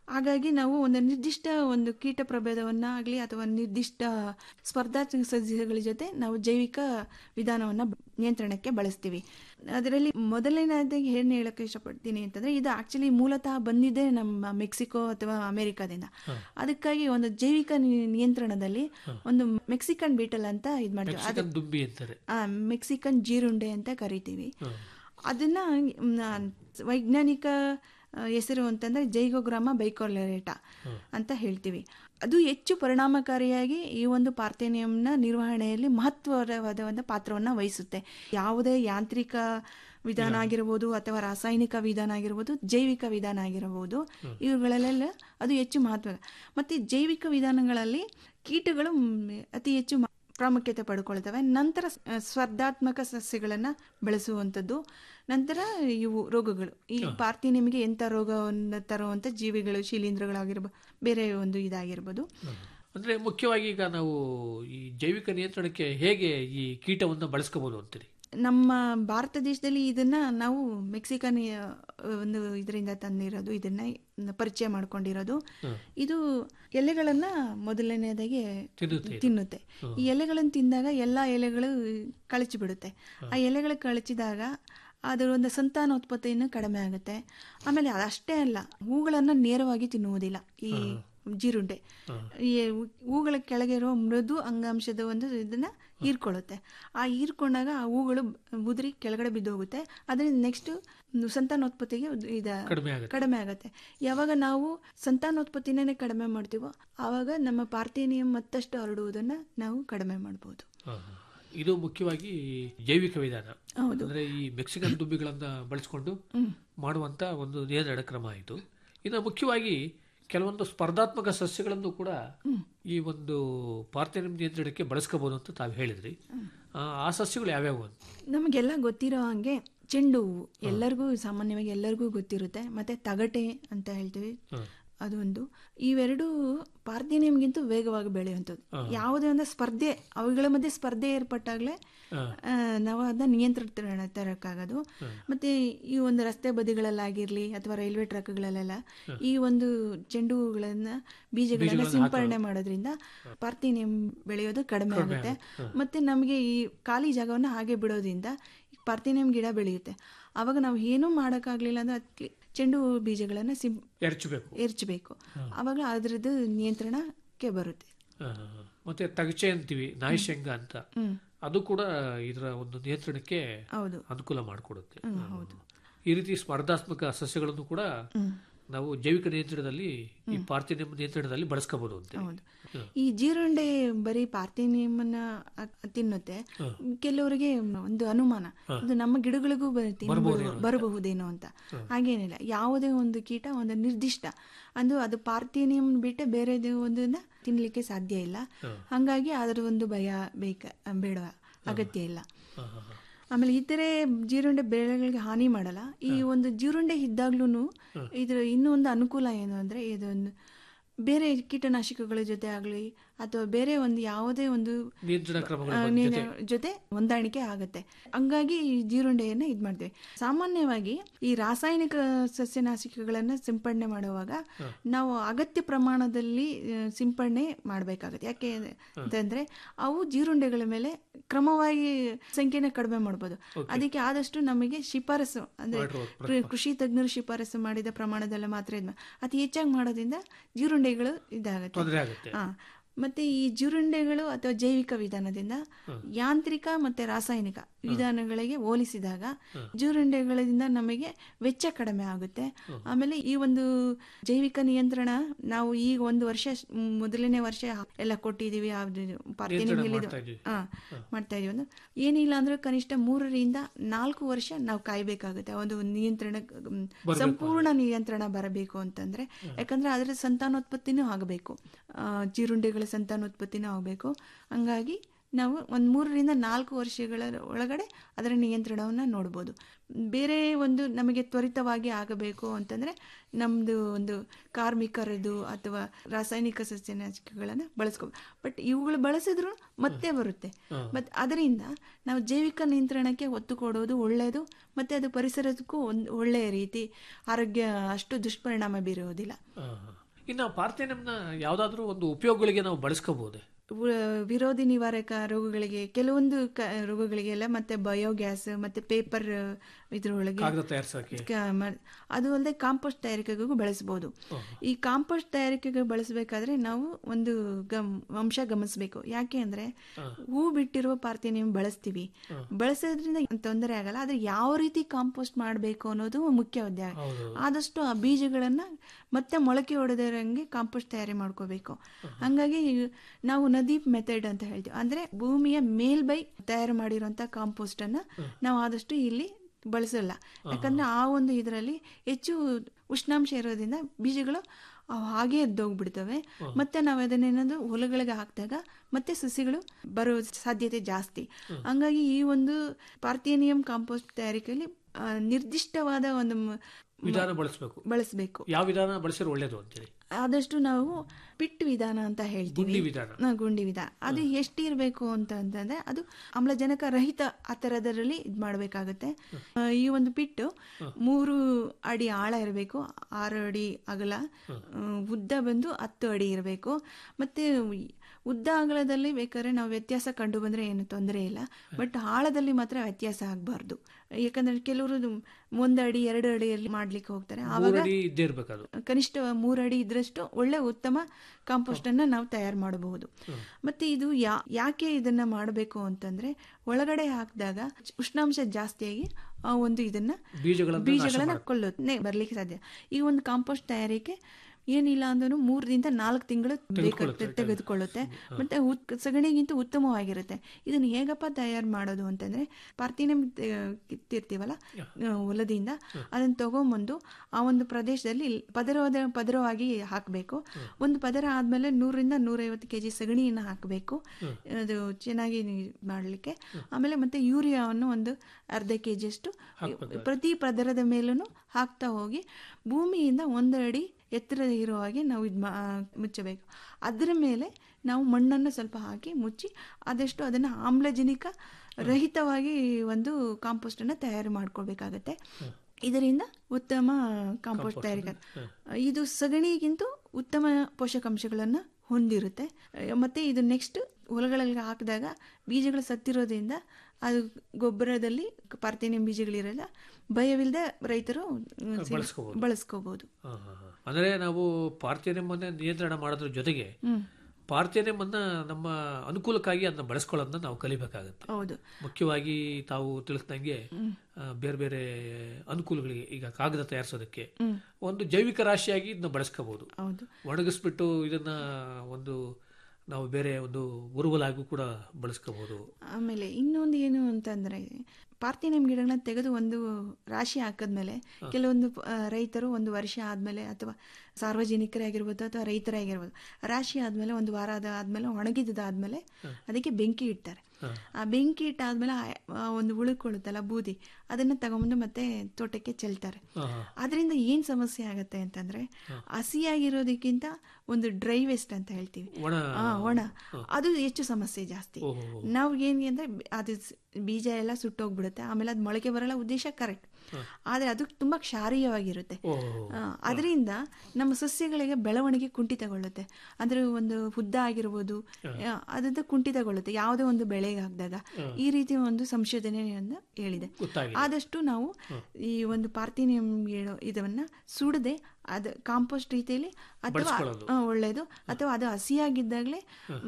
ಹಾಗಾಗಿ ನಾವು ಒಂದು ನಿರ್ದಿಷ್ಟ ಒಂದು ಕೀಟ ಪ್ರಭೇದವನ್ನ ಆಗಲಿ ಅಥವಾ ನಿರ್ದಿಷ್ಟ ಸ್ಪರ್ಧಾತ್ಮಕ ಸಸ್ಯಗಳ ಜೊತೆ ನಾವು ಜೈವಿಕ ವಿಧಾನವನ್ನ ಬ- ನಿಯಂತ್ರಣಕ್ಕೆ ಬಳಸ್ತೀವಿ ಅದರಲ್ಲಿ ಮೊದಲನೇದಾಗಿ ಏನು ಹೇಳಕ್ಕೆ ಇಷ್ಟಪಡ್ತೀನಿ ಅಂತಂದ್ರೆ ಇದು ಆಕ್ಚುಲಿ ಮೂಲತಃ ಬಂದಿದೆ ನಮ್ಮ ಮೆಕ್ಸಿಕೋ ಅಥವಾ ಅಮೆರಿಕಾದಿಂದ ಅದಕ್ಕಾಗಿ ಒಂದು ಜೈವಿಕ ನಿ- ನಿಯಂತ್ರಣದಲ್ಲಿ ಒಂದು ಮೆಕ್ಸಿಕನ್ ಬೀಟಲ್ ಅಂತ ಇದು ಮಾಡ್ತೀವಿ ಅದು ಮೆಕ್ಸಿಕನ್ ದುಂಬಿ ಅಂತಾರೆ ಆ, ಮೆಕ್ಸಿಕನ್ ಜೀರುಂಡೆ ಅಂತ ಕರಿತೀವಿ ಅದನ್ನ ಮ್, ಆ, ವೈಜ್ಞಾನಿಕ ಆ, ಹೆಸರು ಅಂತಂದ್ರೆ ಜೈಗೋಗ್ರಾಮ ಬೈಕೋಲರೇಟ ಅಂತ ಹೇಳ್ತೀವಿ ಅದು ಹೆಚ್ಚು ಪರಿಣಾಮಕಾರಿಯಾಗಿ ಈ ಒಂದು ಪಾರ್ಥೇನಿಯಂನ ನಿರ್ವಹಣೆಯಲ್ಲಿ ಮಹತ್ವವಾದ ಒಂದು ಪಾತ್ರವನ್ನು ವಹಿಸುತ್ತೆ ಯಾವುದೇ ಯಾಂತ್ರಿಕ ವಿಧಾನ ಆಗಿರ್ಬೋದು ಅಥವಾ ರಾಸಾಯನಿಕ ವಿಧಾನ ಆಗಿರ್ಬೋದು ಜೈವಿಕ ವಿಧಾನ ಆಗಿರಬಹುದು ಇವುಗಳಲ್ಲೆಲ್ಲ ಅದು ಹೆಚ್ಚು ಮಹತ್ವ ಮತ್ತೆ ಜೈವಿಕ ವಿಧಾನಗಳಲ್ಲಿ ಕೀಟಗಳು ಮ್, ಅತಿ ಹೆಚ್ಚು ಮ- ಪ್ರಾಮುಖ್ಯತೆ ಪಡ್ಕೊಳ್ತವೆ ನಂತರ ಸ್- ಸ್ಪರ್ಧಾತ್ಮಕ ಸಸ್ಯಗಳನ್ನು ಬೆಳೆಸುವಂಥದ್ದು ನಂತರ ಇವು ರೋಗಗಳು ಈ ಪಾರ್ಥಿ ನಿಮಗೆ ಎಂಥ ರೋಗವನ್ನು ತರುವಂಥ ಜೀವಿಗಳು ಶಿಲೀಂಧ್ರಗಳಾಗಿರ್ಬೋದು ಬೇರೆ ಒಂದು ಇದಾಗಿರ್ಬೋದು ಅಂದ್ರೆ ಮುಖ್ಯವಾಗಿ ಈಗ ನಾವು ಈ ಜೈವಿಕ ನಿಯಂತ್ರಣಕ್ಕೆ ಹೇಗೆ ಈ ಕೀಟವನ್ನು ಬಳಸ್ಕೋಬಹುದು ಅಂತೀರಿ ನಮ್ಮ ಭಾರತ ದೇಶದಲ್ಲಿ ಇದನ್ನ ನಾವು ಮೆಕ್ಸಿಕನ್ ಆ, ಒಂದು ಇದರಿಂದ ತಂದಿರೋದು ಇದನ್ನ ಪರಿಚಯ ಮಾಡ್ಕೊಂಡಿರೋದು ಇದು ಎಲೆಗಳನ್ನ ಮೊದಲನೇದಾಗಿ ತಿನ್ನುತ್ತೆ ಇದು. ತಿನ್ನುತ್ತೆ ಈ ಎಲೆಗಳನ್ನು ತಿಂದಾಗ ಎಲ್ಲಾ ಎಲೆಗಳು ಕಳಚಿ ಬಿಡುತ್ತೆ ಆ ಎಲೆಗಳು ಕಳಚಿದಾಗ ಅದರ ಒಂದು ಸಂತಾನೋತ್ಪತ್ತಿಯನ್ನು ಕಡಿಮೆ ಆಗುತ್ತೆ ಆಮೇಲೆ ಅದಷ್ಟೇ ಅಲ್ಲ ಹೂಗಳನ್ನು ನೇರವಾಗಿ ತಿನ್ನುವುದಿಲ್ಲ ಈ ಜೀರುಂಡೆ ಈ ಹೂಗಳ ಕೆಳಗೆ ಇರೋ ಮೃದು ಅಂಗಾಂಶದ ಒಂದು ಇದನ್ನ ಹೀರ್ಕೊಳ್ಳುತ್ತೆ ಆ ಹೀರ್ಕೊಂಡಾಗ ಆ ಹೂಗಳು ಉದುರಿ ಕೆಳಗಡೆ ಬಿದ್ದು ಹೋಗುತ್ತೆ ಅದರಿಂದ ನೆಕ್ಸ್ಟ್ ಸಂತಾನೋತ್ಪತ್ತಿಗೆ ಉದ್- ಇದ ಕಡಿಮೆ ಆಗುತ್ತೆ ಕಡಿಮೆ ಆಗುತ್ತೆ ಯಾವಾಗ ನಾವು ಸಂತಾನೋತ್ಪತ್ತಿನೇ ಕಡಿಮೆ ಮಾಡ್ತೀವೋ ಆವಾಗ ನಮ್ಮ ಪಾರ್ಥೇನಿಯಂ ಮತ್ತಷ್ಟು ಹರಡುವುದನ್ನ ನಾವು ಕಡಿಮೆ ಮಾಡ್ಬೋದು ಹಾ, ಹಾ. ಇದು ಮುಖ್ಯವಾಗಿ ಜೈವಿಕ ವಿಧಾನ ಹೌದು. ಅಂದ್ರೆ ಈ ಮೆಕ್ಸಿಕನ್ ದುಂಬಿಗಳನ್ನ ಬಳಸಿಕೊಂಡು ಮಾಡುವಂತ ಒಂದು ನಿಯಂತ್ರಣ ಕ್ರಮ ಇದು ಇನ್ನು ಮುಖ್ಯವಾಗಿ ಕೆಲವೊಂದು ಸ್ಪರ್ಧಾತ್ಮಕ ಸಸ್ಯಗಳನ್ನು ಕೂಡ ಈ ಒಂದು ಪಾರ್ಥೇನಿಯಂ ನಿಯಂತ್ರಣಕ್ಕೆ ಬಳಸ್ಕೋಬಹುದು ಅಂತ ತಾವು ಹೇಳಿದ್ರಿ ಆ, ಆ ಸಸ್ಯಗಳು ಯಾವ್ಯಾವು ಅಂತ ನಮಗೆಲ್ಲ ಗೊತ್ತಿರೋ ಹಾಗೆ ಚೆಂಡು ಹೂವು ಎಲ್ಲರಿಗೂ ಸಾಮಾನ್ಯವಾಗಿ ಎಲ್ಲರಿಗೂ ಗೊತ್ತಿರುತ್ತೆ ಮತ್ತೆ ತಗಟೆ ಅಂತ ಹೇಳ್ತೀವಿ ಅದು ಒಂದು ಇವೆರಡು ಪಾರ್ಥೇನಿಯಂಗಿಂತ ವೇಗವಾಗಿ ಬೆಳೆಯುವಂಥದ್ದು ಯಾವುದೇ ಒಂದು ಸ್ಪರ್ಧೆ ಅವುಗಳ ಮಧ್ಯೆ ಸ್ಪರ್ಧೆ ಏರ್ಪಟ್ಟಾಗಲೇ ಆ, ನಾವು ಅದನ್ನ ನಿಯಂತ್ರಣ ತರಕ್ಕಾಗೋದು ಮತ್ತೆ ಈ ಒಂದು ರಸ್ತೆ ಬದಿಗಳಲ್ಲಾಗಿರ್ಲಿ ಅಥವಾ ರೈಲ್ವೆ ಟ್ರ್ಯಾಕ್ಗಳಲ್ಲೆಲ್ಲ ಈ ಒಂದು ಚೆಂಡು ಹೂಗಳನ್ನ ಬೀಜಗಳನ್ನ ಸಿಂಪರಣೆ ಮಾಡೋದ್ರಿಂದ ಪಾರ್ಥೇನಿಯಂ ಬೆಳೆಯೋದು ಕಡಿಮೆ ಆಗುತ್ತೆ ಮತ್ತೆ ನಮಗೆ ಈ ಖಾಲಿ ಜಾಗವನ್ನು ಹಾಗೆ ಬಿಡೋದ್ರಿಂದ ಈ ಪಾರ್ಥೇನಿಯಂ ಗಿಡ ಬೆಳೆಯುತ್ತೆ ಅವಾಗ ನಾವು ಏನೂ ಮಾಡೋಕ್ಕಾಗಲಿಲ್ಲ ಅಂದ್ರೆ ಅದಕ್ಕೆ ಚೆಂಡು ಹೂ ಬೀಜಗಳನ್ನು ಸಿಂ ಎರಚಬೇಕು ಏರ್ಚಬೇಕು ಅವಾಗ ಅದರದ್ದು ನಿಯಂತ್ರಣಕ್ಕೆ ಬರುತ್ತೆ ಆ, ಮತ್ತೆ ತಗಚೆ ಅಂತೀವಿ ನಾಯಿ ಶೇಂಗಾ ಅಂತ ಅದು ಕೂಡ ಇದರ ಒಂದು ನಿಯಂತ್ರಣಕ್ಕೆ ಹೌದು ಅನುಕೂಲ ಮಾಡಿಕೊಡುತ್ತೆ ಈ ರೀತಿ ಸ್ಪರ್ಧಾತ್ಮಕ ಸಸ್ಯಗಳನ್ನು ಕೂಡ ನಾವು ಜೈವಿಕ ನಿಯಂತ್ರಣದಲ್ಲಿ ಈ ಪಾರ್ಥೇನಿಯಂ ನಿಯಂತ್ರಣದಲ್ಲಿ ಬಳಸ್ಕೋಬಹುದು ಅಂತ ಹೌದು ಈ ಜೀರುಂಡೆ ಬರೀ ಪಾರ್ಥೇನಿಯಂನ ತಿನ್ನುತ್ತೆ ಕೆಲವರಿಗೆ ಒಂದು ಅನುಮಾನ ಇದು ನಮ್ಮ ಗಿಡಗಳಿಗೂ ಬ- ತಿನ್ಬೋದು- ಬರಬಹುದೇನೋ ಅಂತ ಹಾಗೇನಿಲ್ಲ ಯಾವುದೇ ಒಂದು ಕೀಟ ಒಂದು ನಿರ್ದಿಷ್ಟ ಅದು ಅದು ಪಾರ್ಥೇನಿಯಂ ಬಿಟ್ಟೆ ಬೇರೆ ಒಂದನ್ನ ತಿನ್ಲಿಕ್ಕೆ ಸಾಧ್ಯ ಇಲ್ಲ ಹಂಗಾಗಿ ಅದರ ಒಂದು ಭಯ ಬೇಕ ಬೇಡ ಅಗತ್ಯ ಇಲ್ಲ ಆಮೇಲೆ ಇತರೆ ಜೀರುಂಡೆ ಬೆಳೆಗಳಿಗೆ ಹಾನಿ ಮಾಡಲ್ಲ ಈ ಒಂದು ಜೀರುಂಡೆ ಇದ್ದಾಗ್ಲೂ ಇದ್ರ ಇನ್ನೂ ಒಂದು ಅನುಕೂಲ ಏನು ಅಂದ್ರೆ ಇದೊಂದು ಬೇರೆ ಕೀಟನಾಶಕಗಳ ಜೊತೆ ಆಗಲಿ ಅಥವಾ ಬೇರೆ ಒಂದು ಯಾವುದೇ ಒಂದು ನಿಯಂತ್ರಣ ಕ್ರಮಗಳ ಆ, ಬಗ್ಗೆ ನೀನು- ಜೊತೆ ಹೊಂದಾಣಿಕೆ ಆಗುತ್ತೆ ಹಂಗಾಗಿ ಈ ಜೀರುಂಡೆಯನ್ನ ಇದ್ ಮಾಡ್ತೇವೆ ಸಾಮಾನ್ಯವಾಗಿ ಈ ರಾಸಾಯನಿಕ ಸಸ್ಯನಾಶಕಗಳನ್ನ ಸಿಂಪಡಣೆ ಮಾಡುವಾಗ ನಾವು ಅಗತ್ಯ ಪ್ರಮಾಣದಲ್ಲಿ ಆ, ಸಿಂಪಡಣೆ ಮಾಡಬೇಕಾಗುತ್ತೆ ಯಾಕೆ ಅಂತಂದ್ರೆ ಅವು ಜೀರುಂಡೆಗಳ ಮೇಲೆ ಕ್ರಮವಾಗಿ ಸಂಖ್ಯೆನ ಕಡಿಮೆ ಮಾಡ್ಬೋದು ಅದಕ್ಕೆ ಆದಷ್ಟು ನಮಗೆ ಶಿಫಾರಸು ಅಂದ್ರೆ ಕೃ- ಕೃಷಿ ತಜ್ಞರು ಶಿಫಾರಸು ಮಾಡಿದ ಪ್ರಮಾಣದಲ್ಲಿ ಮಾತ್ರ ಇದ್ ಮಾ- ಅತಿ ಹೆಚ್ಚಾಗಿ ಮಾಡೋದ್ರಿಂದ ಜೀರುಂಡೆಗಳು ಇದಾಗುತ್ತೆ ತೊಂದರೆ ಆಗುತ್ತೆ ಹಾ ಮತ್ತೆ ಈ ಜೀರುಂಡೆಗಳು ಅಥವಾ ಜೈವಿಕ ವಿಧಾನದಿಂದ ಯಾಂತ್ರಿಕ ಮತ್ತೆ ರಾಸಾಯನಿಕ ವಿಧಾನಗಳಿಗೆ ಹೋಲಿಸಿದಾಗ ಜೀರುಂಡೆಗಳಿಂದ ನಮಗೆ ವೆಚ್ಚ ಕಡಿಮೆ ಆಗುತ್ತೆ ಆಮೇಲೆ ಈ ಒಂದು ಜೈವಿಕ ನಿಯಂತ್ರಣ ನಾವು ಈಗ ಒಂದು ವರ್ಷ ಸ್- ಮೊದಲನೇ ವರ್ಷ ಎಲ್ಲ ಕೊಟ್ಟಿದೀವಿ ಪಾರ್ಥೇನಿಯಂ ಮಾಡ್ತಾ ಇದೀವಿ. ಹಾ ಮಾಡ್ತಾ ಇದೀವಿ ಒಂದು ಏನಿಲ್ಲ ಅಂದ್ರೆ ಕನಿಷ್ಠ ಮೂರರಿಂದ ನಾಲ್ಕು ವರ್ಷ ನಾವು ಕಾಯ್ಬೇಕಾಗುತ್ತೆ ಒಂದು ನಿಯಂತ್ರಣ ಮ್, ಸಂಪೂರ್ಣ ನಿಯಂತ್ರಣ ಬರಬೇಕು ಅಂತಂದ್ರೆ ಯಾಕಂದ್ರೆ ಅದರ ಸಂತಾನೋತ್ಪತ್ತಿನೂ ಆಗಬೇಕು ಜೀರುಂಡೆಗಳ ಸಂತಾನೋತ್ಪತ್ತಿನೂ ಆಗಬೇಕು ಹಂಗಾಗಿ ನಾವು ಒಂದು ಮೂರರಿಂದ ನಾಲ್ಕು ವರ್ಷಗಳ ಒಳಗಡೆ ಅದರ ನಿಯಂತ್ರಣವನ್ನು ನೋಡ್ಬೋದು ಬೇರೆ ಒಂದು ನಮಗೆ ತ್ವರಿತವಾಗಿ ಆಗಬೇಕು ಅಂತಂದ್ರೆ ನಮ್ಮದು ಒಂದು ಕಾರ್ಮಿಕರದು ಅಥವಾ ರಾಸಾಯನಿಕ ಸಸ್ಯನಾಶಕಗಳನ್ನು ಬಳಸ್ಕೋ ಬಟ್ ಇವುಗಳು ಬಳಸಿದ್ರು ಮತ್ತೆ ಬರುತ್ತೆ ಮತ್ತೆ ಅದರಿಂದ ನಾವು ಜೈವಿಕ ನಿಯಂತ್ರಣಕ್ಕೆ ಒತ್ತು ಕೊಡೋದು ಒಳ್ಳೆಯದು ಮತ್ತೆ ಅದು ಪರಿಸರಕ್ಕೂ ಒಂದು ಒಳ್ಳೆಯ ರೀತಿ ಆರೋಗ್ಯ ಅಷ್ಟು ದುಷ್ಪರಿಣಾಮ ಬೀರುವುದಿಲ್ಲ ಆ, ಇನ್ನು ಪಾರ್ಥೇನಿಯಂನ ಯಾವುದಾದ್ರೂ ಒಂದು ಉಪಯೋಗಗಳಿಗೆ ನಾವು ಬಳಸ್ಕೋಬಹುದೇ ವ- ವಿರೋಧಿ ನಿವಾರಕ ರೋಗಗಳಿಗೆ ಕೆಲವೊಂದು ಕ- ರೋಗಗಳಿಗೆಲ್ಲ ಮತ್ತೆ ಬಯೋಗ್ಯಾಸ್ ಮತ್ತೆ ಪೇಪರ್ ಇದ್ರೊಳಗೆ ಕಾಗದ ತಯಾರಿಸೋಕೆ ಕ- ಮ- ಅದು ಅಲ್ಲದೆ ಕಾಂಪೋಸ್ಟ್ ತಯಾರಿಕೆಗೂ ಬಳಸ್ಬೋದು ಈ ಕಾಂಪೋಸ್ಟ್ ತಯಾರಿಕೆಗೆ ಬಳಸಬೇಕಾದ್ರೆ ನಾವು ಒಂದು ಗಮ್ ಅಂಶ ಗಮನಿಸಬೇಕು ಯಾಕೆ ಅಂದ್ರೆ ಹೂ ಬಿಟ್ಟಿರುವ ಪಾರ್ಥೇನಿಯಂ ಬಳಸ್ತೀವಿ ಬಳಸೋದ್ರಿಂದ ತೊಂದರೆ ಆಗಲ್ಲ ಆದ್ರೆ ಯಾವ ರೀತಿ ಕಾಂಪೋಸ್ಟ್ ಮಾಡಬೇಕು ಅನ್ನೋದು ಮುಖ್ಯ ಉದ್ಯ ಆದಷ್ಟು ಆ ಬೀಜಗಳನ್ನ ಮತ್ತೆ ಮೊಳಕೆ ಹೊಡೆದಿರಂಗೆ ಕಾಂಪೋಸ್ಟ್ ತಯಾರಿ ಮಾಡ್ಕೋಬೇಕು ಹಂಗಾಗಿ ನಾವು ನದೀಪ್ ಮೆಥಡ್ ಅಂತ ಹೇಳ್ತೀವಿ ಅಂದ್ರೆ ಭೂಮಿಯ ಮೇಲ್ಬೈ ತಯಾರು ಮಾಡಿರುವಂತ ಕಾಂಪೋಸ್ಟ್ ಅನ್ನ ನಾವು ಆದಷ್ಟು ಇಲ್ಲಿ ಬಳಸಲ್ಲ ಯಾಕಂದ್ರೆ ಆ ಒಂದು ಇದರಲ್ಲಿ ಹೆಚ್ಚು ಉಷ್ಣಾಂಶ ಇರೋದ್ರಿಂದ ಬೀಜಗಳು ಅವು ಹಾಗೆ ಎದ್ದೋಗ್ಬಿಡ್ತವೆ ಮತ್ತೆ ನಾವು ಅದನ್ನೇನಾದ್ರು ಹೊಲಗಳಿಗೆ ಹಾಕಿದಾಗ ಮತ್ತೆ ಸಸಿಗಳು ಬರೋ ಸಾಧ್ಯತೆ ಜಾಸ್ತಿ ಹಂಗಾಗಿ ಈ ಒಂದು ಪಾರ್ಥೇನಿಯಂ ಕಾಂಪೋಸ್ಟ್ ತಯಾರಿಕೆಯಲ್ಲಿ ಆ, ನಿರ್ದಿಷ್ಟವಾದ ಒಂದು ಮ- ವಿಧಾನ ಬಳಸಬೇಕು ಬಳಸಬೇಕು ಯಾವ ವಿಧಾನ ಬಳಸಿದ್ರೆ ಒಳ್ಳೇದು ಅಂತೇಳಿ ಆದಷ್ಟು ನಾವು ಪಿಟ್ ವಿಧಾನ ಅಂತ ಹೇಳ್ತೀವಿ ಗುಂಡಿ ವಿಧಾನ ಆ, ಗುಂಡಿ ವಿಧಾನ ಅದು ಎಷ್ಟು ಇರಬೇಕು ಅಂತ ಅಂತಂದ್ರೆ ಅದು ಆಮ್ಲಜನಕ ರಹಿತ ಆ ಥರದರಲ್ಲಿ ಇದು ಮಾಡಬೇಕಾಗುತ್ತೆ ಈ ಒಂದು ಪಿಟ್ಟು ಮೂರು ಅಡಿ ಆಳ ಇರಬೇಕು ಆರು ಅಡಿ ಅಗಲ ಆ, ಉದ್ದ ಬಂದು ಹತ್ತು ಅಡಿ ಇರಬೇಕು ಮತ್ತೆ ಉದ್ದ ಅಗಲದಲ್ಲಿ ಬೇಕಾದ್ರೆ ನಾವು ವ್ಯತ್ಯಾಸ ಕಂಡು ಬಂದ್ರೆ ಏನು ತೊಂದರೆ ಇಲ್ಲ ಬಟ್ ಆಳದಲ್ಲಿ ಮಾತ್ರ ವ್ಯತ್ಯಾಸ ಆಗಬಾರ್ದು ಯಾಕಂದ್ರೆ ಕೆಲವರು ಒಂದು ಅಡಿ ಎರಡು ಅಡಿಯಲ್ಲಿ ಮಾಡ್ಲಿಕ್ಕೆ ಹೋಗ್ತಾರೆ ಆವಾಗ ಮೂರಡಿ ಇದ್ದೇ ಇರ್ಬೇಕು ಅದು ಕನಿಷ್ಠ ಮೂರು ಅಡಿ ಇದ್ರಷ್ಟು ಒಳ್ಳೆ ಉತ್ತಮ ಕಾಂಪೋಸ್ಟ್ ಅನ್ನ ನಾವು ತಯಾರು ಮಾಡಬಹುದು ಮತ್ತೆ ಇದು ಯಾ ಯಾಕೆ ಇದನ್ನ ಮಾಡಬೇಕು ಅಂತಂದ್ರೆ ಒಳಗಡೆ ಹಾಕಿದಾಗ ಉಷ್ಣಾಂಶ ಜಾಸ್ತಿಯಾಗಿ ಆ ಒಂದು ಇದನ್ನ ಬೀಜಗಳನ್ನ ಬೀಜಗಳನ್ನ ಕೊಳ್ಳುತ್ತೆ ಬರ್ಲಿಕ್ಕೆ ಸಾಧ್ಯ ಈ ಒಂದು ಕಾಂಪೋಸ್ಟ್ ತಯಾರಿಕೆ ಏನಿಲ್ಲ ಅಂದ್ರೂ ಮೂರರಿಂದ ನಾಲ್ಕು ತಿಂಗಳು ಬೇಕಾಗುತ್ತೆ ತೆಗೆದುಕೊಳ್ಳುತ್ತೆ ಮತ್ತೆ ಉತ್- ಸಗಣಿಗಿಂತ ಉತ್ತಮವಾಗಿರುತ್ತೆ ಇದನ್ನ ಹೇಗಪ್ಪ ತಯಾರು ಮಾಡೋದು ಅಂತಂದ್ರೆ ಪಾರ್ಥಿನಿಯಂ ಕಿತ್ತಿರ್ತೀವಲ್ಲ ಆ, ಹೊಲದಿಂದ ಅದನ್ನ ತಗೊಂಬಂದು ಆ ಒಂದು ಪ್ರದೇಶದಲ್ಲಿ ಪದರವಾದ ಪದರವಾಗಿ ಹಾಕಬೇಕು ಒಂದು ಪದರ ಆದ್ಮೇಲೆ ನೂರಿಂದ ನೂರೈವತ್ತು ಕೆಜಿ ಸಗಣಿಯನ್ನು ಹಾಕಬೇಕು ಅದು ಚೆನ್ನಾಗಿ ಮಾಡಲಿಕ್ಕೆ ಆಮೇಲೆ ಮತ್ತೆ ಯೂರಿಯಾವನ್ನು ಒಂದು ಅರ್ಧ ಕೆ ಜಿಯಷ್ಟು ಪ್ರತಿ ಪದರದ ಮೇಲೂ ಹಾಕ್ತಾ ಹೋಗಿ ಭೂಮಿಯಿಂದ ಒಂದು ಅಡಿ ಎತ್ತರ ಇರೋ ಹಾಗೆ ನಾವು ಇದು ಮಾ ಮುಚ್ಚಬೇಕು ಅದರ ಮೇಲೆ ನಾವು ಮಣ್ಣನ್ನು ಸ್ವಲ್ಪ ಹಾಕಿ ಮುಚ್ಚಿ ಆದಷ್ಟು ಅದನ್ನು ಆಮ್ಲಜನಕ ರಹಿತವಾಗಿ ಒಂದು ಕಾಂಪೋಸ್ಟನ್ನು ತಯಾರು ಮಾಡ್ಕೊಳ್ಬೇಕಾಗತ್ತೆ ಇದರಿಂದ ಉತ್ತಮ ಕಾಂಪೋಸ್ಟ್ ತಯಾರಿಕೆ ಇದು ಸಗಣಿಗಿಂತ ಉತ್ತಮ ಪೋಷಕಾಂಶಗಳನ್ನು ಹೊಂದಿರುತ್ತೆ ಅಹ್, ಮತ್ತೆ ಇದು ನೆಕ್ಸ್ಟ್ ಹೊಲಗಳಲ್ಲಿ ಹಾಕಿದಾಗ ಬೀಜಗಳು ಸತ್ತಿರೋದ್ರಿಂದ ಅದು ಗೊಬ್ಬರದಲ್ಲಿ ಪಾರ್ಥೇನಿಯಂ ಬೀಜಗಳಿರಲ್ಲ ಭಯವಿಲ್ಲದೆ ರೈತರು ಹ್ಮ್, ಸೇವ್- ಬಳಸ್ಕೋಬೋದು. ಬಳಸ್ಕೋಬಹುದು ಹಾ, ಹಾ, ಹಾ. ಅಂದ್ರೆ ನಾವು ಪಾರ್ಥೇನಿಯಂ ಅನ್ನ ನಿಯಂತ್ರಣ ಮಾಡೋದ್ರ ಜೊತೆಗೆ ಹ್ಮ್ ಪಾರ್ಥೇನಿಯಂ ಅನ್ನ ನಮ್ಮ ಅನುಕೂಲಕ್ಕಾಗಿ ಅದನ್ನ ಬಳಸ್ಕೊಳ್ಳೋದನ್ನ ನಾವು ಕಲಿಬೇಕಾಗುತ್ತೆ ಹೌದು ಮುಖ್ಯವಾಗಿ ತಾವು ತಿಳಿಸ್ದಂಗೆ ಆ, ಬೇರೆ ಬೇರೆ ಅನುಕೂಲಗಳಿಗೆ ಈಗ ಕಾಗದ ತಯಾರಿಸೋದಕ್ಕೆ ಒಂದು ಜೈವಿಕ ರಾಶಿಯಾಗಿ ಇದನ್ನ ಬಳಸ್ಕೋಬಹುದು ಹೌದು ಒಣಗಿಸ್ಬಿಟ್ಟು ಇದನ್ನ ಒಂದು ನಾವು ಬೇರೆ ಒಂದು ಉರುವಲಾಗೂ ಕೂಡ ಬಳಸ್ಕೋಬಹುದು ಆಮೇಲೆ ಇನ್ನೊಂದು ಏನು ಅಂತಂದ್ರೆ ಪಾರ್ಥಿನಿಯಂ ಗಿಡಗಳನ್ನ ತೆಗೆದು ಒಂದು ರಾಶಿ ಹಾಕಿದ್ಮೇಲೆ ಕೆಲವೊಂದು ಆ, ರೈತರು ಒಂದು ವರ್ಷ ಆದ್ಮೇಲೆ ಅಥವಾ ಸಾರ್ವಜನಿಕರೇ ಆಗಿರ್ಬೋದು ಅಥವಾ ರೈತರೇ ಆಗಿರ್ಬೋದು ರಾಶಿ ಆದ್ಮೇಲೆ ಒಂದು ವಾರ ಆದ ಆದ್ಮೇಲೆ ಒಣಗಿದ್ದಾದ್ಮೇಲೆ ಅದಕ್ಕೆ ಬೆಂಕಿ ಇಡ್ತಾರೆ ಆ ಬೆಂಕಿ ಇಟ್ಟಾದ್ಮೇಲೆ ಆ- ಆ ಒಂದು ಉಳ್ಕೊಳ್ಳುತ್ತಲ್ಲ ಬೂದಿ ಅದನ್ನ ತಗೊಂಬಂದು ಮತ್ತೆ ತೋಟಕ್ಕೆ ಚೆಲ್ತಾರೆ ಅದರಿಂದ ಏನ್ ಸಮಸ್ಯೆ ಆಗತ್ತೆ ಅಂತಂದ್ರೆ ಹಸಿಯಾಗಿರೋದಕ್ಕಿಂತ ಒಂದು ಡ್ರೈ ವೇಸ್ಟ್ ಅಂತ ಹೇಳ್ತೀವಿ ಒಣ ಆ, ಒಣ ಅದು ಹೆಚ್ಚು ಸಮಸ್ಯೆ ಜಾಸ್ತಿ ನಾವು ಏನ್ ಅಂದ್ರೆ ಅದು ಸ್- ಬೀಜ ಎಲ್ಲ ಸುಟ್ಟೋಗ್ಬಿಡುತ್ತೆ ಆಮೇಲೆ ಅದು ಮೊಳಕೆ ಬರಲ್ಲ ಉದ್ದೇಶ ಕರೆಕ್ಟ್ ಆದ್ರೆ ಅದು ತುಂಬಾ ಕ್ಷಾರೀಯವಾಗಿರುತ್ತೆ ಆ, ಅದರಿಂದ ನಮ್ಮ ಸಸ್ಯಗಳಿಗೆ ಬೆಳವಣಿಗೆ ಕುಂಠಿತಗೊಳ್ಳುತ್ತೆ ಅಂದ್ರೆ ಒಂದು ಉದ್ದ ಆಗಿರ್ಬೋದು ಆ, ಅದಂತ ಕುಂಠಿತಗೊಳ್ಳುತ್ತೆ ಯಾವುದೇ ಒಂದು ಬೆಳೆಗೆ ಹಾಕಿದಾಗ ಈ ರೀತಿ ಒಂದು ಸಂಶೋಧನೆಯನ್ನ ಹೇಳಿದೆ ಗೊತ್ತಾಗಿದೆ ಆದಷ್ಟು ನಾವು ಈ ಒಂದು ಪಾರ್ಥಿನಿಯಂ ಇದನ್ನ ಸುಡದೆ ಅದು ಕಾಂಪೋಸ್ಟ್ ರೀತಿಯಲ್ಲಿ ಅಥವಾ ಬಳಸ್ಕೊಳ್ಳೋದು. ಆ, ಒಳ್ಳೇದು ಅಥವಾ ಅದು ಹಸಿಯಾಗಿದ್ದಾಗಲೇ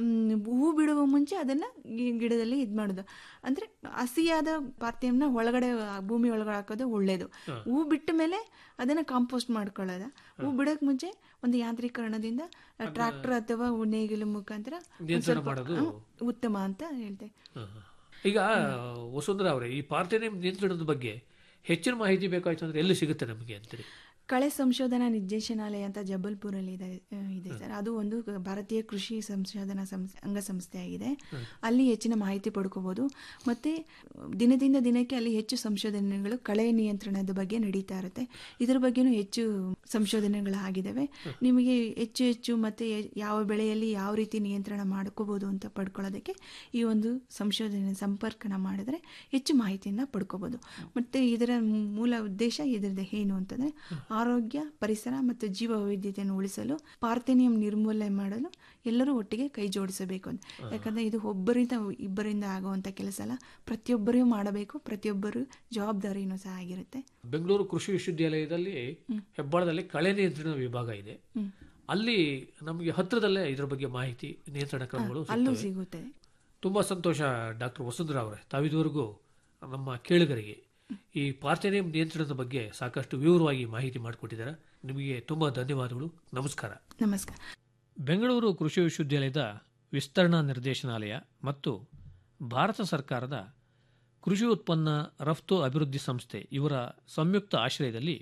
ಹೂ ಬಿಡುವ ಮುಂಚೆ ಅದನ್ನ ಗಿ- ಗಿಡದಲ್ಲಿ ಇದು ಮಾಡೋದು ಅಂದ್ರೆ ಹಸಿಯಾದ ಪಾರ್ಥಿಯಂನ ಒಳಗಡೆ ಆ ಭೂಮಿ ಒಳಗಡೆ ಹಾಕೋದು ಒಳ್ಳೇದು ಹೂ ಬಿಟ್ಟ ಮೇಲೆ ಅದನ್ನ ಕಾಂಪೋಸ್ಟ್ ಮಾಡ್ಕೊಳ್ಳೋದ ಹೂ ಬಿಡಕ್ ಮುಂಚೆ ಒಂದು ಯಾಂತ್ರೀಕರಣದಿಂದ ಟ್ರಾಕ್ಟರ್ ಅಥವಾ ನೇಗಿಲ ಮುಖಾಂತರ ಒಂದ್ ನಿಯಂತ್ರಣ ಸ್ವಲ್ಪ, ಮಾಡೋದು ಆ, ಉತ್ತಮ ಅಂತ ಹೇಳ್ತೆ ಹಾ, ಹಾ. ಈಗ ವಸುಂಧರಾ ಅವರೇ ಈ ಪಾರ್ಥೇನಿಯಂ ನಿಯಂತ್ರಣದ ಬಗ್ಗೆ ಹೆಚ್ಚಿನ ಮಾಹಿತಿ ಬೇಕಾಯ್ತು ಅಂದ್ರೆ ಎಲ್ಲಿ ಸಿಗುತ್ತೆ ನಮಗೆ ಅಂತೀರಿ ಕಳೆ ಸಂಶೋಧನಾ ನಿರ್ದೇಶನಾಲಯ ಅಂತ ಜಬಲ್ಪುರಲ್ಲಿ ಇದೆ ಆ, ಇದೆ ಸರ್ ಅದು ಒಂದು ಭಾರತೀಯ ಕೃಷಿ ಸಂಶೋಧನಾ ಸಂಸ್ಥೆ ಅಂಗಸಂಸ್ಥೆ ಆಗಿದೆ ಅಲ್ಲಿ ಹೆಚ್ಚಿನ ಮಾಹಿತಿ ಪಡ್ಕೋಬಹುದು ಮತ್ತೆ ದಿನದಿಂದ ದಿನಕ್ಕೆ ಅಲ್ಲಿ ಹೆಚ್ಚು ಸಂಶೋಧನೆಗಳು ಕಳೆ ನಿಯಂತ್ರಣದ ಬಗ್ಗೆ ನಡೀತಾ ಇರುತ್ತೆ ಇದ್ರ ಬಗ್ಗೆನೂ ಹೆಚ್ಚು ಸಂಶೋಧನೆಗಳು ಆಗಿದ್ದಾವೆ ನಿಮಗೆ ಹೆಚ್ಚು ಹೆಚ್ಚು ಮತ್ತೆ ಯಾವ ಬೆಳೆಯಲ್ಲಿ ಯಾವ ರೀತಿ ನಿಯಂತ್ರಣ ಮಾಡ್ಕೋಬಹುದು ಅಂತ ಪಡ್ಕೊಳ್ಳೋದಕ್ಕೆ ಈ ಒಂದು ಸಂಶೋಧನೆ ಸಂಪರ್ಕನ ಮಾಡಿದ್ರೆ ಹೆಚ್ಚು ಮಾಹಿತಿಯನ್ನ ಪಡ್ಕೋಬಹುದು ಮತ್ತೆ ಇದರ ಇದರ ಮೂಲ ಉದ್ದೇಶ ಇದರದ್ದು ಏನು ಅಂತಂದ್ರೆ ಆರೋಗ್ಯ ಪರಿಸರ ಮತ್ತು ಜೀವ ವೈವಿಧ್ಯತೆಯನ್ನು ಉಳಿಸಲು ಪಾರ್ಥೇನಿಯಂ ನಿರ್ಮೂಲನೆ ಮಾಡಲು ಎಲ್ಲರೂ ಒಟ್ಟಿಗೆ ಕೈ ಜೋಡಿಸಬೇಕು ಅಂತ ಯಾಕಂದ್ರೆ ಇದು ಒಬ್ಬರಿಂದ ಇಬ್ಬರಿಂದ ಆಗುವಂತ ಕೆಲಸ ಅಲ್ಲ ಪ್ರತಿಯೊಬ್ಬರೂ ಮಾಡಬೇಕು ಪ್ರತಿಯೊಬ್ಬರು ಜವಾಬ್ದಾರಿನೂ ಸಹ ಆಗಿರುತ್ತೆ ಬೆಂಗಳೂರು ಕೃಷಿ ವಿಶ್ವವಿದ್ಯಾಲಯದಲ್ಲಿ ಹೆಬ್ಬಾಳದಲ್ಲಿ ಕಳೆ ನಿಯಂತ್ರಣ ವಿಭಾಗ ಇದೆ ಅಲ್ಲಿ ನಮಗೆ ಹತ್ತಿರದಲ್ಲೇ ಇದರ ಬಗ್ಗೆ ಮಾಹಿತಿ ನಿಯಂತ್ರಣ ಕ್ರಮಗಳು ಅಲ್ಲೂ ಸಿಗ್ತವೆ. ಸಿಗುತ್ತೆ ತುಂಬಾ ಸಂತೋಷ ಡಾಕ್ಟರ್ ವಸುಂಧರಾ ಅವರೇ ತಾವಿದುವರೆಗೂ ನಮ್ಮ ಕೇಳುಗರಿಗೆ ಈ ಪಾರ್ಥೇನಿಯಂ ನಿಯಂತ್ರಣದ ಬಗ್ಗೆ ಸಾಕಷ್ಟು ವಿವರವಾಗಿ ಮಾಹಿತಿ ಮಾಡಿಕೊಟ್ಟಿದ್ದಾರೆ ನಿಮಗೆ ತುಂಬಾ ಧನ್ಯವಾದಗಳು ನಮಸ್ಕಾರ ನಮಸ್ಕಾರ ಬೆಂಗಳೂರು ಕೃಷಿ ವಿಶ್ವವಿದ್ಯಾಲಯದ ವಿಸ್ತರಣಾ ನಿರ್ದೇಶನಾಲಯ ಮತ್ತು ಭಾರತ ಸರ್ಕಾರದ ಕೃಷಿ ಉತ್ಪನ್ನ ರಫ್ತು ಅಭಿವೃದ್ಧಿ ಸಂಸ್ಥೆ ಇವರ ಸಂಯುಕ್ತ ಆಶ್ರಯದಲ್ಲಿ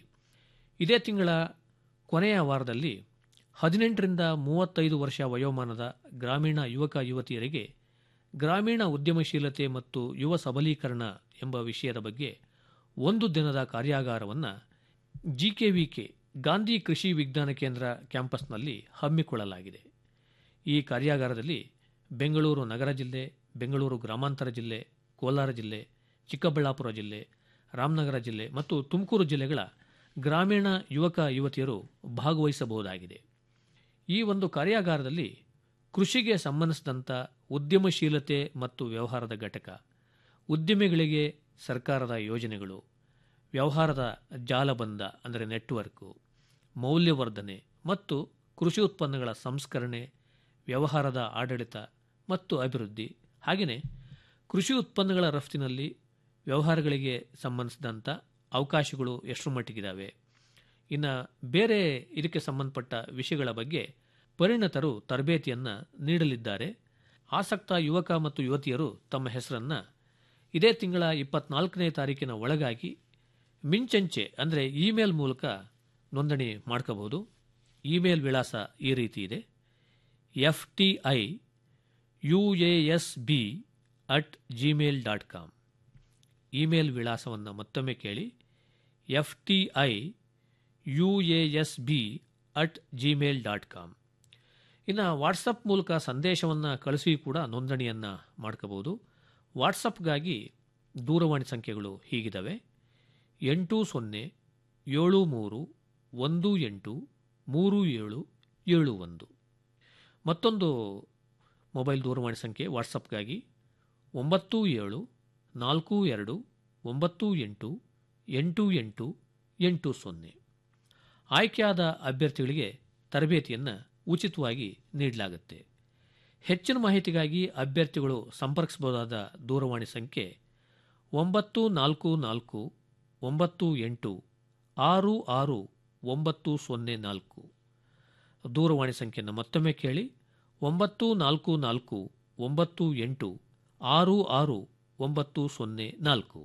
ಇದೇ ತಿಂಗಳ ಕೊನೆಯ ವಾರದಲ್ಲಿ ಹದಿನೆಂಟರಿಂದ ಮೂವತ್ತೈದು ವರ್ಷ ವಯೋಮಾನದ ಗ್ರಾಮೀಣ ಯುವಕ ಯುವತಿಯರಿಗೆ ಗ್ರಾಮೀಣ ಉದ್ಯಮಶೀಲತೆ ಮತ್ತು ಯುವ ಸಬಲೀಕರಣ ಎಂಬ ವಿಷಯದ ಬಗ್ಗೆ ಒಂದು ದಿನದ ಕಾರ್ಯಾಗಾರವನ್ನು ಜಿಕೆವಿಕೆ ಗಾಂಧಿ ಕೃಷಿ ವಿಜ್ಞಾನ ಕೇಂದ್ರ ಕ್ಯಾಂಪಸ್ನಲ್ಲಿ ಹಮ್ಮಿಕೊಳ್ಳಲಾಗಿದೆ ಈ ಕಾರ್ಯಾಗಾರದಲ್ಲಿ ಬೆಂಗಳೂರು ನಗರ ಜಿಲ್ಲೆ ಬೆಂಗಳೂರು ಗ್ರಾಮಾಂತರ ಜಿಲ್ಲೆ ಕೋಲಾರ ಜಿಲ್ಲೆ ಚಿಕ್ಕಬಳ್ಳಾಪುರ ಜಿಲ್ಲೆ ರಾಮನಗರ ಜಿಲ್ಲೆ ಮತ್ತು ತುಮಕೂರು ಜಿಲ್ಲೆಗಳ ಗ್ರಾಮೀಣ ಯುವಕ ಯುವತಿಯರು ಭಾಗವಹಿಸಬಹುದಾಗಿದೆ ಈ ಒಂದು ಕಾರ್ಯಾಗಾರದಲ್ಲಿ ಕೃಷಿಗೆ ಸಂಬಂಧಿಸಿದಂಥ ಉದ್ಯಮಶೀಲತೆ ಮತ್ತು ವ್ಯವಹಾರದ ಘಟಕ ಉದ್ಯಮಿಗಳಿಗೆ ಸರ್ಕಾರದ ಯೋಜನೆಗಳು ವ್ಯವಹಾರದ ಜಾಲಬಂಧ ಅಂದರೆ ನೆಟ್ವರ್ಕು ಮೌಲ್ಯವರ್ಧನೆ ಮತ್ತು ಕೃಷಿ ಉತ್ಪನ್ನಗಳ ಸಂಸ್ಕರಣೆ ವ್ಯವಹಾರದ ಆಡಳಿತ ಮತ್ತು ಅಭಿವೃದ್ಧಿ ಹಾಗೆಯೇ ಕೃಷಿ ಉತ್ಪನ್ನಗಳ ರಫ್ತಿನಲ್ಲಿ ವ್ಯವಹಾರಗಳಿಗೆ ಸಂಬಂಧಿಸಿದಂಥ ಅವಕಾಶಗಳು ಎಷ್ಟರ ಮಟ್ಟಿಗಿದ್ದಾವೆ ಇನ್ನು ಬೇರೆ ಇದಕ್ಕೆ ಸಂಬಂಧಪಟ್ಟ ವಿಷಯಗಳ ಬಗ್ಗೆ ಪರಿಣತರು ತರಬೇತಿಯನ್ನು ನೀಡಲಿದ್ದಾರೆ ಆಸಕ್ತ ಯುವಕ ಮತ್ತು ಯುವತಿಯರು ತಮ್ಮ ಹೆಸರನ್ನು ಇದೇ ತಿಂಗಳ ಇಪ್ಪತ್ನಾಲ್ಕನೇ ತಾರೀಕಿನ ಒಳಗಾಗಿ ಮಿಂಚಂಚೆ ಅಂದರೆ ಇಮೇಲ್ ಮೂಲಕ ನೋಂದಣಿ ಮಾಡ್ಕೋಬಹುದು ಇಮೇಲ್ ವಿಳಾಸ ಈ ರೀತಿ ಇದೆ F T I U A S B at Gmail dot com email ವಿಳಾಸವನ್ನು ಮತ್ತೊಮ್ಮೆ ಕೇಳಿ F T I U A S B at Gmail dot com ಇನ್ನು ವಾಟ್ಸಪ್ ಮೂಲಕ ಸಂದೇಶವನ್ನು ಕಳಿಸಿ ಕೂಡ ನೋಂದಣಿಯನ್ನು ಮಾಡ್ಕೋಬಹುದು ವಾಟ್ಸಪ್ಗಾಗಿ ದೂರವಾಣಿ ಸಂಖ್ಯೆಗಳು ಹೀಗಿದ್ದಾವೆ ಎಂಟು ಸೊನ್ನೆ ಏಳು ಮೂರು ಒಂದು ಎಂಟು ಮೂರು ಏಳು ಏಳು ಒಂದು ಮತ್ತೊಂದು ಮೊಬೈಲ್ ದೂರವಾಣಿ ಸಂಖ್ಯೆ ವಾಟ್ಸಪ್ಗಾಗಿ ಒಂಬತ್ತು ಏಳು ನಾಲ್ಕು ಎರಡು ಒಂಬತ್ತು ಎಂಟು ಎಂಟು ಎಂಟು ಎಂಟು ಸೊನ್ನೆ ಆಯ್ಕೆಯಾದ ಅಭ್ಯರ್ಥಿಗಳಿಗೆ ತರಬೇತಿಯನ್ನು ಉಚಿತವಾಗಿ ನೀಡಲಾಗುತ್ತೆ ಹೆಚ್ಚಿನ ಮಾಹಿತಿಗಾಗಿ ಅಭ್ಯರ್ಥಿಗಳು ಸಂಪರ್ಕಿಸಬಹುದಾದ ದೂರವಾಣಿ ಸಂಖ್ಯೆ ಒಂಬತ್ತು ನಾಲ್ಕು ನಾಲ್ಕು ಒಂಬತ್ತು ಎಂಟು ಆರು ಆರು ಒಂಬತ್ತು ಸೊನ್ನೆ ನಾಲ್ಕು ದೂರವಾಣಿ ಸಂಖ್ಯೆಯನ್ನು ಮತ್ತೊಮ್ಮೆ ಕೇಳಿ ಒಂಬತ್ತು ನಾಲ್ಕು ನಾಲ್ಕು ಒಂಬತ್ತು ಎಂಟು ಆರು ಆರು ಒಂಬತ್ತು ಸೊನ್ನೆ ನಾಲ್ಕು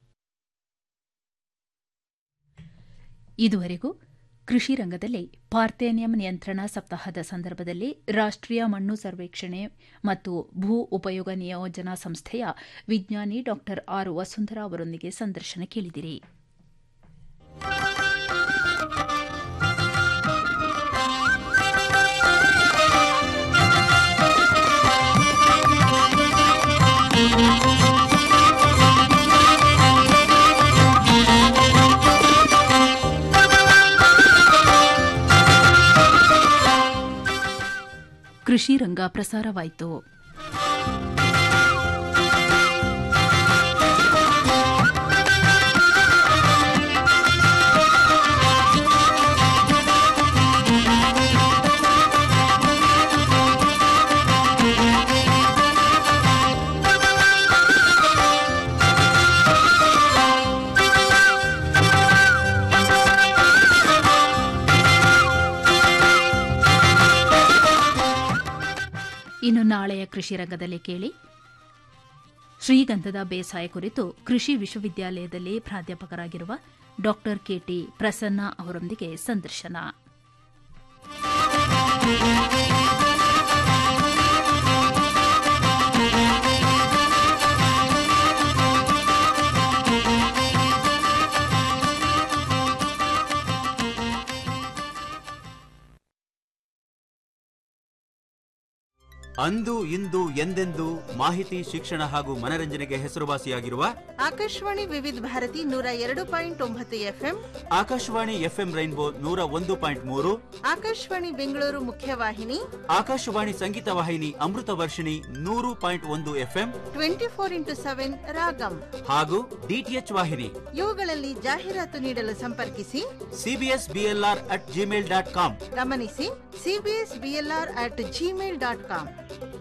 ಇದುವರೆಗೂ ಕೃಷಿ ರಂಗದಲ್ಲಿ ಪಾರ್ಥೇನಿಯಂ ನಿಯಂತ್ರಣ ಸಪ್ತಾಹದ ಸಂದರ್ಭದಲ್ಲಿ ರಾಷ್ಟ್ರೀಯ ಮಣ್ಣು ಸರ್ವೇಕ್ಷಣೆ ಮತ್ತು ಭೂ ಉಪಯೋಗ ನಿಯೋಜನಾ ಸಂಸ್ಥೆಯ ವಿಜ್ಞಾನಿ ಡಾ ಆರ್ ವಸುಂಧರಾ ಅವರೊಂದಿಗೆ ಸಂದರ್ಶನ ಕೇಳಿದಿರಿ ಕೃಷಿ ರಂಗ ಪ್ರಸಾರವಾಯಿತು ಇನ್ನು ನಾಳೆಯ ಕೃಷಿ ರಂಗದಲ್ಲಿ ಕೇಳಿ ಶ್ರೀಗಂಧದ ಬೇಸಾಯ ಕುರಿತು ಕೃಷಿ ವಿಶ್ವವಿದ್ಯಾಲಯದಲ್ಲಿ ಪ್ರಾಧ್ಯಾಪಕರಾಗಿರುವ ಡಾ ಕೆಟಿ ಪ್ರಸನ್ನ ಅವರೊಂದಿಗೆ ಸಂದರ್ಶನ ಅಂದು ಇಂದು ಎಂದೆಂದು ಮಾಹಿತಿ ಶಿಕ್ಷಣ ಹಾಗೂ ಮನರಂಜನೆಗೆ ಹೆಸರುವಾಸಿಯಾಗಿರುವ ಆಕಾಶವಾಣಿ ವಿವಿಧ ಭಾರತಿ ನೂರ ಎರಡು ಪಾಯಿಂಟ್ ಒಂಬತ್ತು ಎಫ್ಎಂ ಆಕಾಶವಾಣಿ ಎಫ್ಎಂ ರೈನ್ಬೋ ನೂರ ಒಂದು ಪಾಯಿಂಟ್ ಮೂರು ಆಕಾಶವಾಣಿ ಬೆಂಗಳೂರು ಮುಖ್ಯವಾಹಿನಿ ಆಕಾಶವಾಣಿ ಸಂಗೀತ ವಾಹಿನಿ ಅಮೃತ ವರ್ಷಿಣಿ ನೂರು ಪಾಯಿಂಟ್ ಒಂದು FM twenty four into seven Ragam ಹಾಗೂ ಡಿಟಿಎಚ್ ವಾಹಿನಿ ಇವುಗಳಲ್ಲಿ ಜಾಹೀರಾತು ನೀಡಲು ಸಂಪರ್ಕಿಸಿ CBS BLR at Gmail dot com ಗಮನಿಸಿ CBS BLR at Gmail dot com